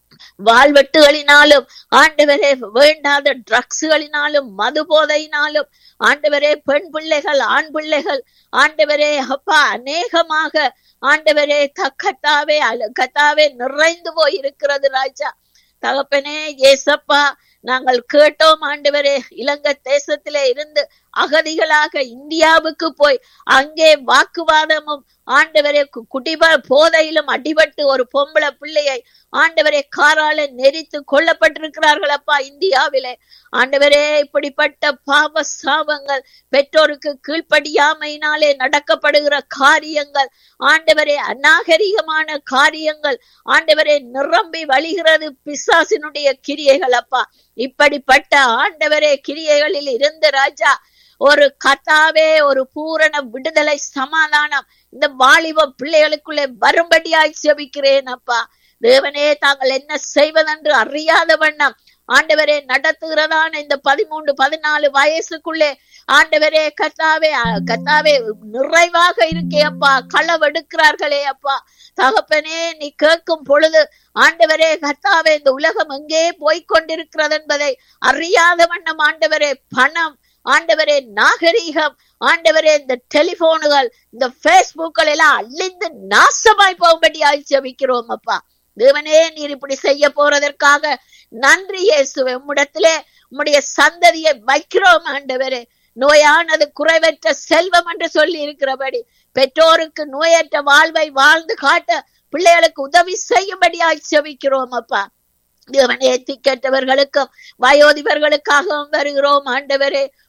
வாழ்வெட்டுகளினாலும் ஆண்டவரே வேண்டாத ட்ரக்ஸுகளினாலும் மது போதையினாலும் ஆண்டவரே பெண் பிள்ளைகள் ஆண் பிள்ளைகள் ஆண்டவரே அப்பா அநேகமாக ஆண்டவரே கத்தாவே கத்தாவே நிறைந்து போய் இருக்கிறது ராஜா தகப்பனே ஏசப்பா நாங்கள் கேட்டோம் ஆண்டவரே இலங்கை தேசத்திலே இருந்து அகதிகளாக இந்தியாவுக்கு போய் அங்கே வாக்குவாதமும் ஆண்டவரே குடிப போதையிலும் அடிபட்டு ஒரு பொம்பளை பிள்ளையை ஆண்டவரே காரால நெரித்து கொல்லப்பட்டிருக்கிறார்கள் அப்பா இந்தியாவிலே ஆண்டவரே இப்படிப்பட்ட பாவ சாபங்கள் பெற்றோருக்கு கீழ்ப்படியாமையினாலே நடக்கப்படுகிற காரியங்கள் ஆண்டவரே அநாகரிகமான காரியங்கள் ஆண்டவரே நிரம்பி வழிகிறது பிசாசினுடைய கிரியைகள் அப்பா இப்படிப்பட்ட ஆண்டவரே கிரியைகளில் இருந்து ராஜா ஒரு கத்தாவே ஒரு பூரண விடுதலை சமாதானம் இந்த வாலிப பிள்ளைகளுக்குள்ளே வரும்படியாய் செபிக்கிறேன் அப்பா தேவனே தாங்கள் என்ன செய்வதென்று அறியாத வண்ணம் ஆண்டவரே நடத்துகிறதான இந்த பதிமூன்று பதினாலு வயசுக்குள்ளே ஆண்டவரே கத்தாவே கத்தாவே நிறைவாக இருக்கே அப்பா களவெடுக்கிறார்களே அப்பா தகப்பனே நீ கேட்கும் பொழுது ஆண்டவரே கத்தாவே இந்த உலகம் எங்கே போய்கொண்டிருக்கிறது என்பதை அறியாத வண்ணம் ஆண்டவரே பணம் ஆண்டவரே நாகரீகம் ஆண்டவரே இந்த டெலிபோனுகள் இந்த பேஸ்புக்கள் எல்லாம் அழிந்து நாசமாய் போகும்படியாய் ஜபிக்கிறோம் அப்பா தேவனே நீர் இப்படி செய்ய போறதற்காக நன்றி இயேசுவே உம்மிடத்திலே உம்முடைய சந்ததியை வைக்கிறோம் ஆண்டவரே நோயானது குறைவற்ற செல்வம் என்று சொல்லி இருக்கிறபடி பெற்றோருக்கு நோயற்ற வாழ்வை வாழ்ந்து காட்ட பிள்ளைகளுக்கு உதவி செய்யும்படியாய் செவிக்கிறோம் அப்பா தேவனே திக்கற்றவர்களுக்கும் வயோதிபர்களுக்காகவும் வருகிறோம் ஆண்டவரே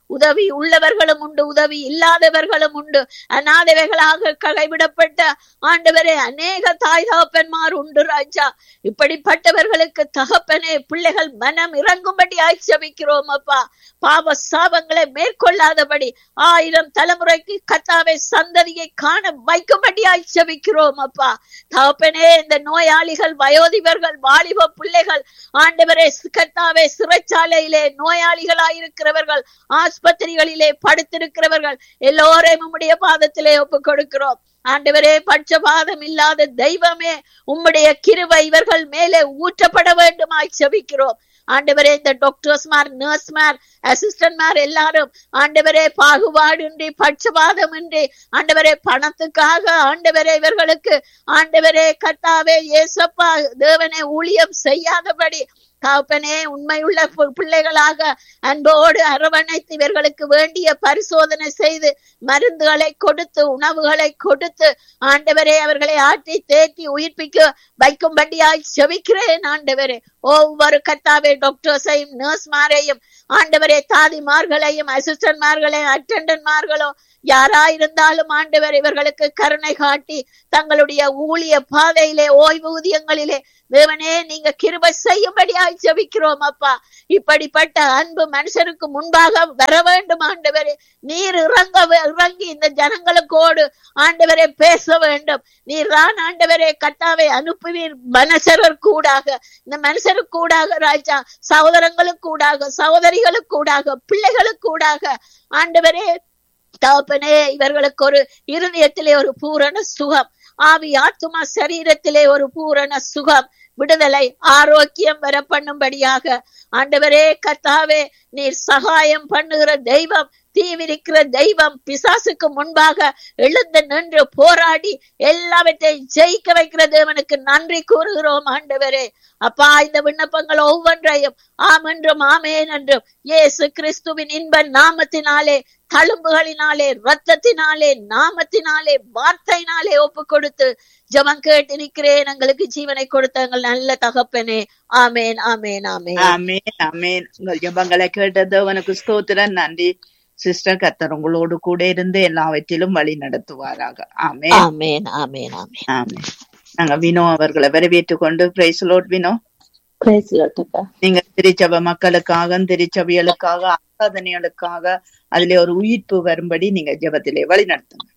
உதவி உள்ளவர்களும் உண்டு உதவி இல்லாதவர்களும் உண்டு அநாதவைகளாக கைவிடப்பட்ட ஆண்டவரே அநேக தாய் தகப்பன்மார் உண்டு ராஜா இப்படிப்பட்டவர்களுக்கு தகப்பனே பிள்ளைகள் மனம் இறங்கும்படி ஆட்சேபிக்கிறோம் அப்பா பாவ சாபங்களை மேற்கொள்ளாதபடி ஆயிரம் தலைமுறைக்கு கத்தாவை சந்ததியை காண வைக்கும்படி ஆட்சேபிக்கிறோம் அப்பா தகப்பனே இந்த நோயாளிகள் வயோதிபர்கள் வாலிப பிள்ளைகள் ஆண்டவரே கத்தாவே சிறைச்சாலையிலே நோயாளிகளாயிருக்கிறவர்கள் ஆஸ்பத்திரிகளிலே படுத்திருக்கிறவர்கள் எல்லோரையும் உம்முடைய பாதத்திலே ஒப்பு கொடுக்கிறோம் ஆண்டவரே பட்சபாதம் இல்லாத தெய்வமே உம்முடைய கிருபை இவர்கள் மேலே ஊற்றப்பட வேண்டுமாய் செபிக்கிறோம் ஆண்டவரே இந்த டாக்டர்ஸ்மார் நர்ஸ்மார் அசிஸ்டன்ட்மார் எல்லாரும் ஆண்டவரே பாகுபாடின்றி பட்சபாதமின்றி ஆண்டவரே பணத்துக்காக ஆண்டவரே இவர்களுக்கு ஆண்டவரே கத்தாவே ஏசப்பா தேவனை ஊழியம் செய்யாதபடி தகப்பனே உண்மையுள்ள பு- பிள்ளைகளாக அன்போடு அரவணைத்து இவர்களுக்கு வேண்டிய பரிசோதனை செய்து மருந்துகளை கொடுத்து உணவுகளை கொடுத்து ஆண்டவரே அவர்களை ஆட்டி தேற்றி உயிர்ப்பிக்க வைக்கும்படியாய் செபிக்கிறேன் ஆண்டவரே ஒவ்வொரு கத்தாவே டாக்டர்ஸையும் நர்ஸ்மாரையும் ஆண்டவரே தாதிமார்களையும் அசிஸ்டன்ட்மார்களையும் அட்டண்டன்ட்மார்களும் யாராயிருந்தாலும் ஆண்டவர் இவர்களுக்கு கருணை காட்டி தங்களுடைய ஊழிய பாதையிலே ஓய்வூதியங்களிலே தேவனே நீங்க கிருபை செய்யும்படியாய் ஜெபிக்கிறோம் அப்பா இப்படிப்பட்ட அன்பு மனுஷருக்கு முன்பாக வர வேண்டும் ஆண்டவரே நீர் இறங்க வே- இறங்கி இந்த ஜனங்களுக்கோடு ஆண்டவரே பேச வேண்டும் நீர் தான் ஆண்டவரே கத்தாவை அனுப்புவீர் மனுஷர் கூடாக இந்த மனுஷருக்கு கூடாக ராஜா சகோதரங்களுக்கு கூடாக சகோதரிகளுக்கு கூடாக பிள்ளைகளுக்கு கூடாக ஆண்டவரே தகப்பனே இவர்களுக்கு ஒரு இருதயத்திலே ஒரு பூரண சுகம் ஆவி ஆத்துமா சரீரத்திலே ஒரு பூரண சுகம் விடுதலை ஆரோக்கியம் வர பண்ணும்படியாக ஆண்டவரே கத்தாவே நீர் சகாயம் பண்ணுகிற தெய்வம் தீவிரிக்கிற தெய்வம் பிசாசுக்கு முன்பாக எழுந்து நின்று போராடி எல்லாவற்றையும் ஜெயிக்க வைக்கிற தேவனுக்கு நன்றி கூறுகிறோம் ஆண்டவரே அப்பா இந்த விண்ணப்பங்கள் ஒவ்வொன்றையும் ஆம் என்றும் ஆமேன் என்றும் இயேசு கிறிஸ்துவின் இன்ப நாமத்தினாலே தழும்புகளினாலே ரத்தத்தினாலே நாமத்தினாலே வார்த்தையினாலே ஒப்பு கொடுத்து ஜெபம் கேட்டு நிற்கிறேன் எங்களுக்கு ஜீவனை கொடுத்த எங்கள் நல்ல தகப்பனே ஆமேன் ஆமேன் ஆமேன் ஆமேன் ஆமேன் உங்கள் ஜெபங்களை கேட்ட தேவனுக்கு ஸ்தோத்திரம் நன்றி சிஸ்டர் கத்தர் உங்களோடு கூட இருந்து எல்லாவற்றிலும் வழி நடத்துவாராக ஆமேன் ஆமேன் ஆமேன் ஆமேன் ஆமேன் நாங்க வினோ அவர்களை வரவேற்றுக் கொண்டு praise Lord Vino Praise the Lord, அக்கா. நீங்க திருச்சபை மக்களுக்காக திருச்சபைகளுக்காக ஆராதனைகளுக்காக அதிலே ஒரு உயிர்ப்பு வரும்படி நீங்க ஜெபத்திலே வழி நடத்துங்க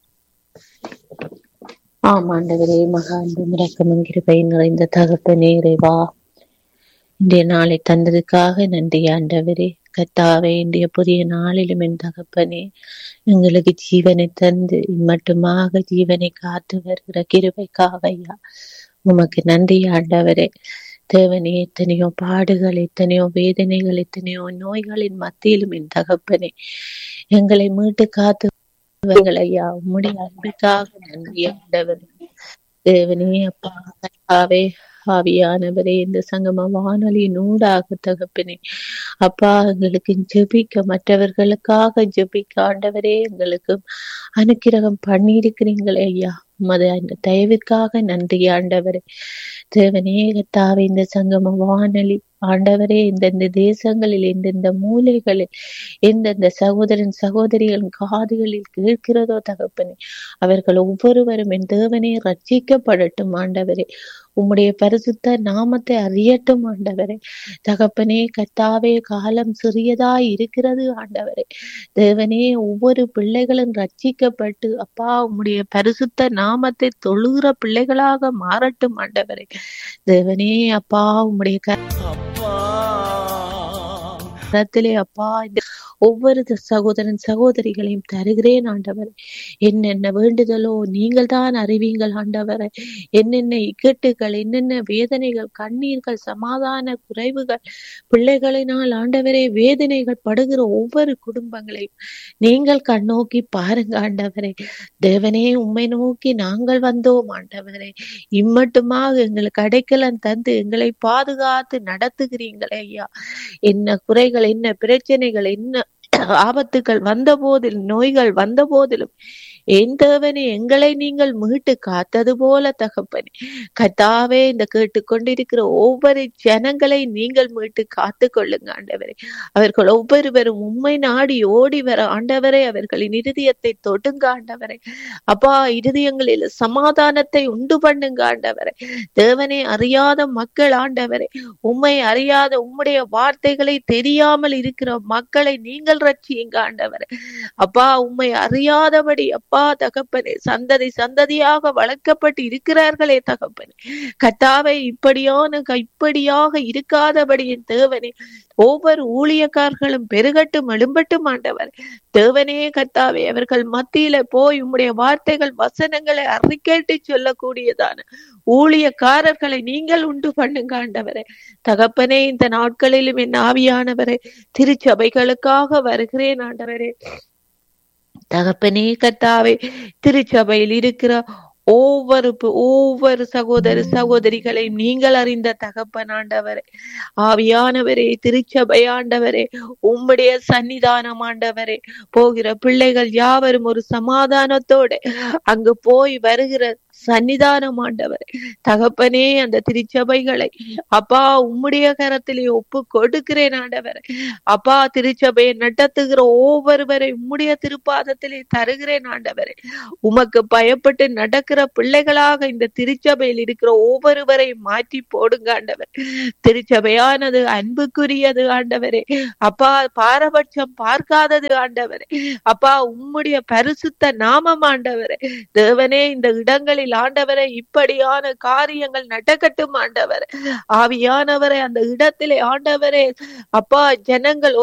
ஆம் ஆண்டவரே மகா அன்பும் இரக்கமும் கிருபையும் நிறைந்த தகப்பனே இறைவா இன்றைய நாளை தந்ததுக்காக நன்றி ஆண்டவரே கத்தாவே இன்றைய புதிய நாளிலும் என் தகப்பனே எங்களுக்கு ஜீவனை தந்து மட்டுமாக ஜீவனை காத்து வருகிற கிருபைக்காக ஐயா உமக்கு நன்றி ஆண்டவரே தேவனே எத்தனையோ பாடுகள் எத்தனையோ வேதனைகள் எத்தனையோ நோய்களின் மத்தியிலும் என் தகப்பனே எங்களை மீட்டு காத்து இவர்கள் ஐயா உம்முடைய அன்பிற்காக நன்றி ஆண்டவரே தேவனே அப்பா கர்த்தாவே ஆவியானவரே இந்த சங்கம வானொலி நூடாக தகப்பனே அப்பா எங்களுக்கு ஜெபிக்க மற்றவர்களுக்காக ஜெபிக்க ஆண்டவரே எங்களுக்கு அனுக்கிரகம் பண்ணியிருக்கிறீங்களே ஐயா உமது அந்த தயவிற்காக நன்றி ஆண்டவரே தேவனே கர்த்தாவே இந்த சங்கம வானொலி ஆண்டவரே இந்தந்த தேசங்களில் இந்தந்த மூலைகளில் எந்தெந்த சகோதரன் சகோதரிகளின் காதுகளில் கேட்கிறதோ தகப்பனே அவர்கள் ஒவ்வொருவரும் என் தேவனே ரட்சிக்கப்படட்டும் ஆண்டவரே உம்முடைய பரிசுத்த நாமத்தை அறியட்டும் ஆண்டவரே தகப்பனே கத்தாவே காலம் சிறியதாய் இருக்கிறது ஆண்டவரே தேவனே ஒவ்வொரு பிள்ளைகளும் ரட்சிக்கப்பட்டு அப்பா உம்முடைய பரிசுத்த நாமத்தை தொழுகிற பிள்ளைகளாக மாறட்டும் ஆண்டவரே தேவனே அப்பா உம்முடைய கரத்திலே அப்பா இந்த ஒவ்வொரு த- சகோதரன் சகோதரிகளையும் தருகிறேன் ஆண்டவரே என்னென்ன வேண்டுதலோ நீங்கள் தான் அறிவீங்கள் ஆண்டவரே என்னென்ன இக்கட்டுகள் என்னென்ன வேதனைகள் கண்ணீர்கள் சமாதான குறைவுகள் பிள்ளைகளினால் ஆண்டவரே வேதனைகள் படுகிற ஒவ்வொரு குடும்பங்களையும் நீங்கள் கண்ணோக்கி பாருங்க ஆண்டவரே தேவனே உம்மை நோக்கி நாங்கள் வந்தோம் ஆண்டவரே இம்மட்டுமாக எங்களுக்கு அடைக்கலம் தந்து எங்களை பாதுகாத்து நடத்துகிறீங்களே ஐயா என்ன குறைகள் என்ன பிரச்சனைகள் என்ன ஆபத்துக்கள் வந்த போதிலும் நோய்கள் வந்த போதிலும் என் தேவனே எங்களை நீங்கள் மீட்டு காத்தது போல தகப்பனே கத்தாவே இந்த கேட்டுக்கொண்டிருக்கிற ஒவ்வொரு ஜனங்களை நீங்கள் மீட்டு காத்து கொள்ளுங்க ஆண்டவரே அவர்கள் ஒவ்வொருவரும் உண்மை நாடி ஓடி வர ஆண்டவரே அவர்களின் இருதயத்தை தொடுங்க ஆண்டவரே அப்பா இருதயங்களில் சமாதானத்தை உண்டு பண்ணுங்க ஆண்டவரே தேவனை அறியாத மக்கள் ஆண்டவரே உம்மை அறியாத உம்முடைய வார்த்தைகளை தெரியாமல் இருக்கிற மக்களை நீங்கள் ரட்சியுங்க ஆண்டவரே அப்பா உம்மை அறியாதபடி அப்பா தகப்பனே சந்ததி சந்ததியாக வளர்க்கப்பட்டு இருக்கிறார்களே தகப்பனே கத்தாவை இப்படியான இப்படியாக இருக்காதபடி என் தேவனே ஒவ்வொரு ஊழியக்காரர்களும் பெருகட்டும் எழும்பட்டும் ஆண்டவர் தேவனே கத்தாவே அவர்கள் மத்தியில போய் உம்முடைய வார்த்தைகள் வசனங்களை அறிக்கேட்டு சொல்லக்கூடியதான ஊழியக்காரர்களை நீங்கள் உண்டு பண்ணுங்க ஆண்டவரே தகப்பனே இந்த நாட்களிலும் என் ஆவியானவரே திருச்சபைகளுக்காக வருகிறேன் ஆண்டவரே தகப்பனே கத்தாவே திருச்சபையில் இருக்கிற ஒவ்வொரு பு- ஒவ்வொரு சகோதர சகோதரிகளையும் நீங்கள் அறிந்த தகப்பன் ஆண்டவரே ஆவியானவரே திருச்சபை ஆண்டவரே உம்முடைய சன்னிதானம் ஆண்டவரே போகிற பிள்ளைகள் யாவரும் ஒரு சமாதானத்தோட அங்கு போய் வருகிற சன்னிதானம் ஆண்டவரே தகப்பனே அந்த திருச்சபைகளை அப்பா உம்முடைய கரத்திலே ஒப்பு கொடுக்கிறேன் ஆண்டவரே அப்பா திருச்சபையை நடத்துகிற ஒவ்வொருவரை உம்முடைய திருப்பாதத்திலே தருகிறேன் ஆண்டவரே உமக்கு பயப்பட்டு நடக்கிற பிள்ளைகளாக இந்த திருச்சபையில் இருக்கிற ஒவ்வொருவரையும் மாற்றி போடுங்க ஆண்டவர் திருச்சபையானது அன்புக்குரியது ஆண்டவரே அப்பா பாரபட்சம் பார்க்காதது ஆண்டவரே அப்பா உம்முடைய பரிசுத்த நாமம் ஆண்டவரே தேவனே இந்த இடங்களில் ஆண்டவரே இப்படியான காரியங்கள் நடக்கட்டும் ஆண்டவரே ஆவியானவரே அந்த இடத்திலே ஆண்டவரே அப்பா ஜனங்கள்